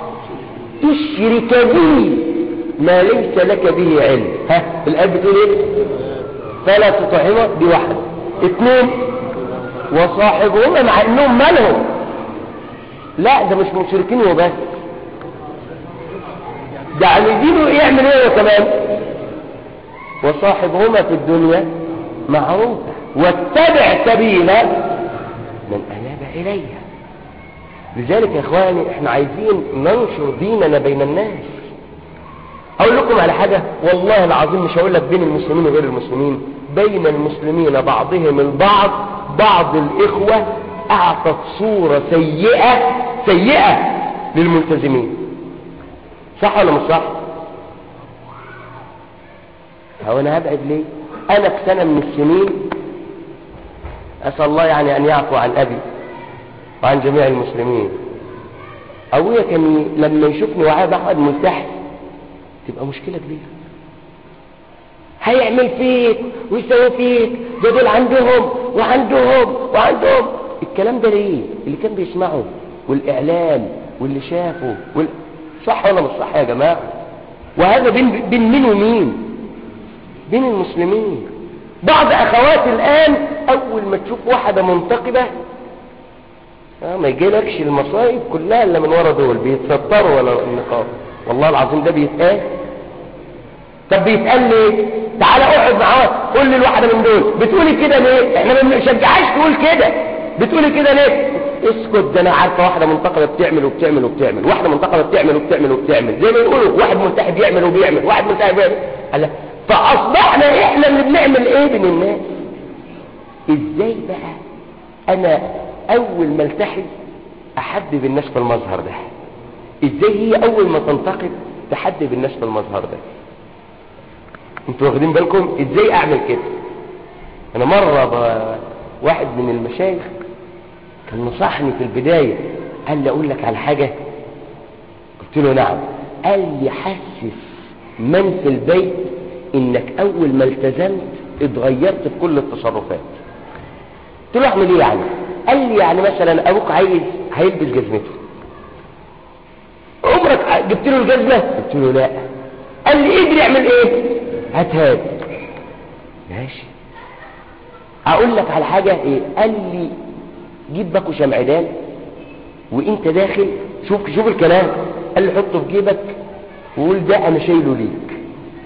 تشرك به ما ليس لك به علم ها الآية بتقول ايه فلا تطعمه دي واحدة اثنين وصاحبهما مع انهم مالهم لا ده مش مشركين وبس ده عايزينه يعمل ايه كمان وصاحبهما في الدنيا معروف واتبع سبيل من أناب إلي لذلك يا إخواني إحنا عايزين ننشر ديننا بين الناس أقول لكم على حاجة والله العظيم مش هقول لك بين المسلمين وغير المسلمين بين المسلمين بعضهم البعض بعض الإخوة أعطت صورة سيئة سيئة للملتزمين صح ولا مش صح هو أنا هبعد ليه أنا في سنة من السنين أسأل الله يعني أن يعفو عن أبي وعن جميع المسلمين أبويا كان لما يشوفني وعايز أقعد ملتحي تبقى مشكلة كبيرة هيعمل فيك ويسوي فيك ده دول عندهم وعندهم وعندهم الكلام ده ليه اللي كان بيسمعه والإعلام واللي شافه وال... صح ولا مش صح يا جماعة وهذا بين, بين مين ومين بين المسلمين بعض أخوات الآن أول ما تشوف واحدة منتقبة آه ما يجيلكش المصائب كلها إلا من ورا دول بيتستروا ولا النقاب والله العظيم ده بيتقال طب بيتقال ليه تعالى اقعد معاه قول لي الواحدة من دول بتقولي كده ليه احنا ما بنشجعهاش تقول كده بتقولي كده ليه اسكت ده انا عارفه واحده منتقبه بتعمل وبتعمل وبتعمل واحده منتقبه بتعمل وبتعمل وبتعمل زي ما يقولوا واحد ملتحي بيعمل وبيعمل واحد ملتحي بيعمل قال فاصبحنا احنا اللي بنعمل ايه بين الناس ازاي بقى انا اول ما التحي احبب الناس في المظهر ده ازاي هي اول ما تنتقد تحبب الناس في المظهر ده انتوا واخدين بالكم ازاي اعمل كده انا مرة ب... واحد من المشايخ كان نصحني في البداية قال لي اقول لك على حاجة قلت له نعم قال لي حسس من في البيت انك اول ما التزمت اتغيرت في كل التصرفات قلت له اعمل ايه يعني قال لي يعني مثلا ابوك عايز هيلبس جزمته عمرك جبت له الجزمة قلت له لا قال لي اجري اعمل ايه هات هات ماشي اقول لك على حاجة ايه قال لي جيب باكو شمعدان وانت داخل شوف شوف الكلام قال لي حطه في جيبك وقول ده انا شايله ليك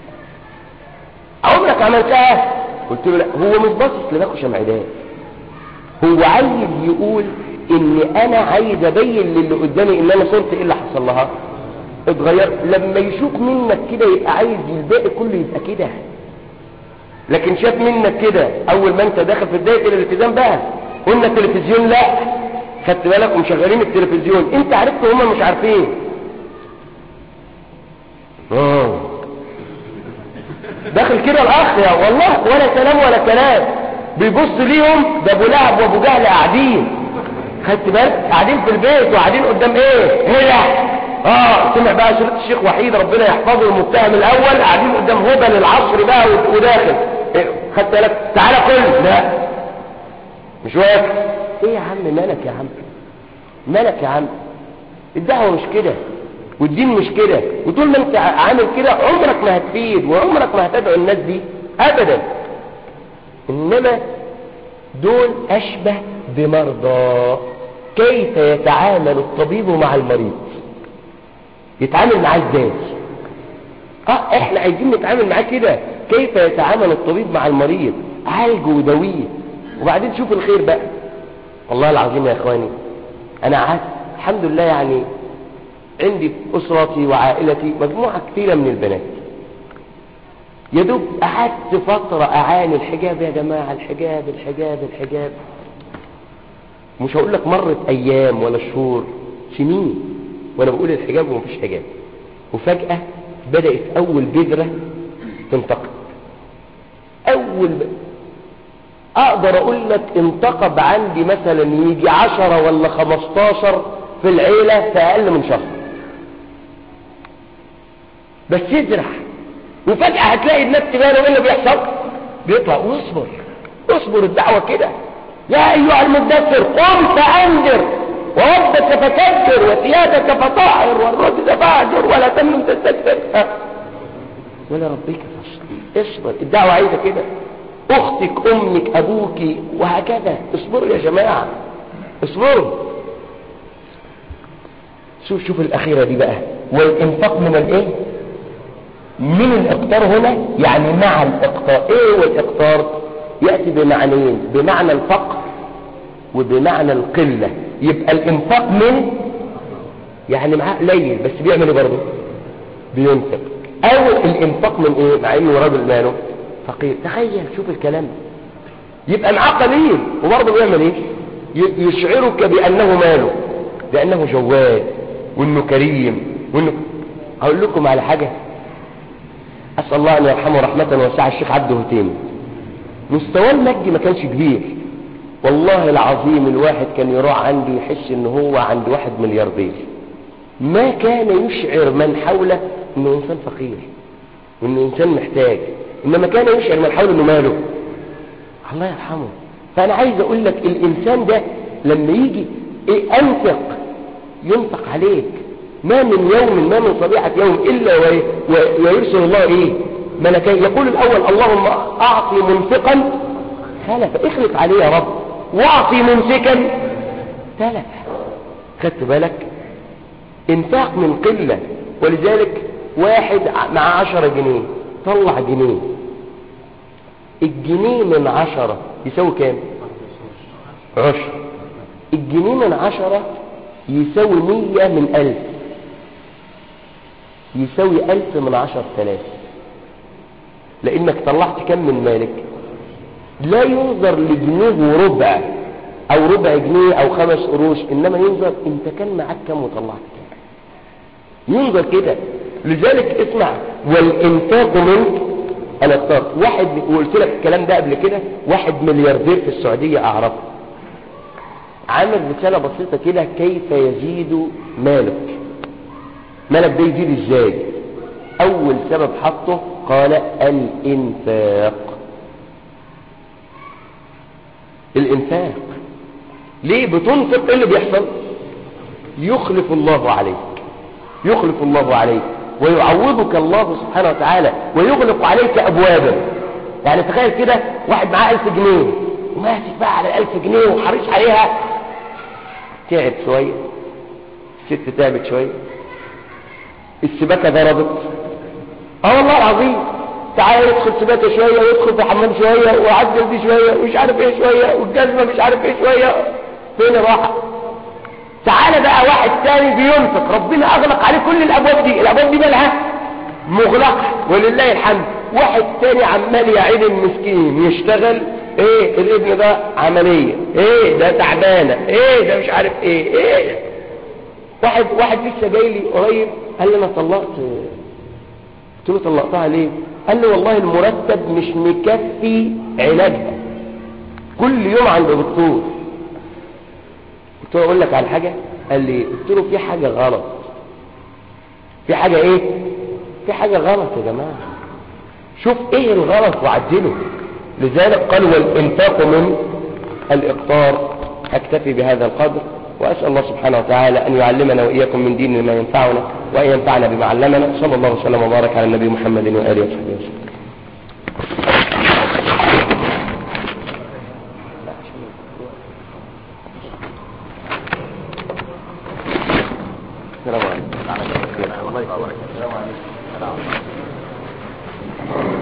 عمرك عملتها قلت له لا هو مش باصص لباكو شمعدان هو عايز يقول ان انا عايز ابين للي قدامي ان انا صرت ايه اللي حصل لها اتغير لما يشوف منك كده يبقى عايز الباقي كله يبقى كده لكن شاف منك كده اول ما انت داخل في بدايه الالتزام بقى قلنا التلفزيون لا خدت بالك ومشغلين التلفزيون انت عرفت وهم مش عارفين اه داخل كده الاخ يا والله ولا كلام ولا كلام بيبص ليهم ده ابو لهب وابو جهل قاعدين خدت بالك قاعدين في البيت وقاعدين قدام ايه هنا اه سمع بقى شريط الشيخ وحيد ربنا يحفظه المتهم الاول قاعدين قدام هبل العصر بقى وداخل إيه؟ خدت بالك تعالى كل لا مش واقف ايه يا عم مالك يا عم مالك يا عم الدعوه مش كده والدين مش كده وطول ما انت عامل كده عمرك ما هتفيد وعمرك ما هتدعو الناس دي ابدا انما دول اشبه بمرضى كيف يتعامل الطبيب مع المريض يتعامل معاه ازاي اه احنا عايزين نتعامل معاه كده كيف يتعامل الطبيب مع المريض عالجه وداويه وبعدين شوف الخير بقى والله العظيم يا اخواني انا قعدت الحمد لله يعني عندي في اسرتي وعائلتي مجموعة كثيرة من البنات يا دوب قعدت فترة اعاني الحجاب يا جماعة الحجاب الحجاب الحجاب مش هقول لك مرت ايام ولا شهور سنين وانا بقول الحجاب ومفيش حجاب وفجأة بدأت اول بذرة تنتقد اول ب... اقدر اقول لك انتقب عندي مثلا يجي عشرة ولا خمستاشر في العيلة في اقل من شهر بس يزرع وفجأة هتلاقي الناس تبانه ايه اللي بيحصل بيطلع واصبر اصبر الدعوة كده يا ايها المدثر قم فانذر وربك فكبر وثيابك فطهر والرجز فاهجر ولا تمنن تستكبر ولا ربك فاصبر اصبر الدعوة عايزة كده اختك امك ابوك وهكذا اصبروا يا جماعة اصبروا شوف شوف الاخيرة دي بقى والانفاق من الايه من الاقطار هنا يعني مع الاقطار ايه هو الاقطار يأتي بمعنيين بمعنى الفقر وبمعنى القلة يبقى الانفاق من يعني معاه قليل بس بيعمل ايه برضه بينفق او الانفاق من ايه مع انه راجل ماله فقير تخيل شوف الكلام يبقى معاه قليل وبرضه بيعمل ايه يشعرك بانه ماله بانه جواد وانه كريم وانه هقول لكم على حاجة اسأل الله ان يرحمه رحمة واسعة الشيخ عبده هتيم مستواه المادي ما كانش كبير والله العظيم الواحد كان يروح عنده يحس ان هو عند واحد ملياردير ما كان يشعر من حوله انه انسان فقير وانه انسان محتاج انما كان يشعر من حوله انه ماله الله يرحمه فانا عايز اقول لك الانسان ده لما يجي ايه انفق ينفق عليك ما من يوم ما من صبيحة يوم الا ويرسل الله ايه ملكين يقول الاول اللهم اعطي منفقا خلف اخلف عليه يا رب واعطي ممسكا تلف خدت بالك انفاق من قلة ولذلك واحد مع عشرة جنيه طلع جنيه الجنيه من عشرة يساوي كام عشر الجنيه من عشرة يساوي مية من ألف يساوي ألف من عشر ثلاث لأنك طلعت كم من مالك لا ينظر لجنيه وربع أو ربع جنيه أو خمس قروش إنما ينظر أنت كان معاك كم وطلعت كم ينظر كده لذلك اسمع والإنفاق منك أنا اخترت واحد وقلت لك الكلام ده قبل كده واحد ملياردير في السعودية أعرفه عامل رسالة بسيطة كده كيف يزيد مالك مالك ده يزيد ازاي اول سبب حطه قال الانفاق الانفاق ليه بتنفق ايه اللي بيحصل يخلف الله عليك يخلف الله عليك ويعوضك الله سبحانه وتعالى ويغلق عليك ابوابا يعني تخيل كده واحد معاه ألف جنيه وماسك بقى على الألف جنيه وحريص عليها تعب شوية الست تعبت شوية السباكة ضربت اه والله العظيم تعالى يدخل سباكة شوية ويدخل في حمام شوية وعدل دي شوية ومش عارف ايه شوية والجزمة مش عارف ايه شوية فين راحة تعالى بقى واحد تاني بينفق ربنا اغلق عليه كل الابواب دي الابواب دي مالها مغلقة ولله الحمد واحد تاني عمال يعين المسكين يشتغل ايه الابن ده عملية ايه ده تعبانة ايه ده مش عارف ايه ايه واحد واحد لسه جاي لي قريب قال لي انا طلقت قلت له طلقتها ليه قال لي والله المرتب مش مكفي علاجها كل يوم عند دكتور قلت له اقول لك على حاجة قال لي قلت له في حاجة غلط في حاجة ايه في حاجة غلط يا جماعة شوف ايه الغلط وعدله لذلك قال والانفاق من الاقطار اكتفي بهذا القدر وأسأل الله سبحانه وتعالى أن يعلمنا وإياكم من دين ما ينفعنا وأن ينفعنا بما علمنا صلى الله وسلم وبارك على النبي محمد وآله وصحبه وسلم السلام عليكم الله يبارك السلام عليكم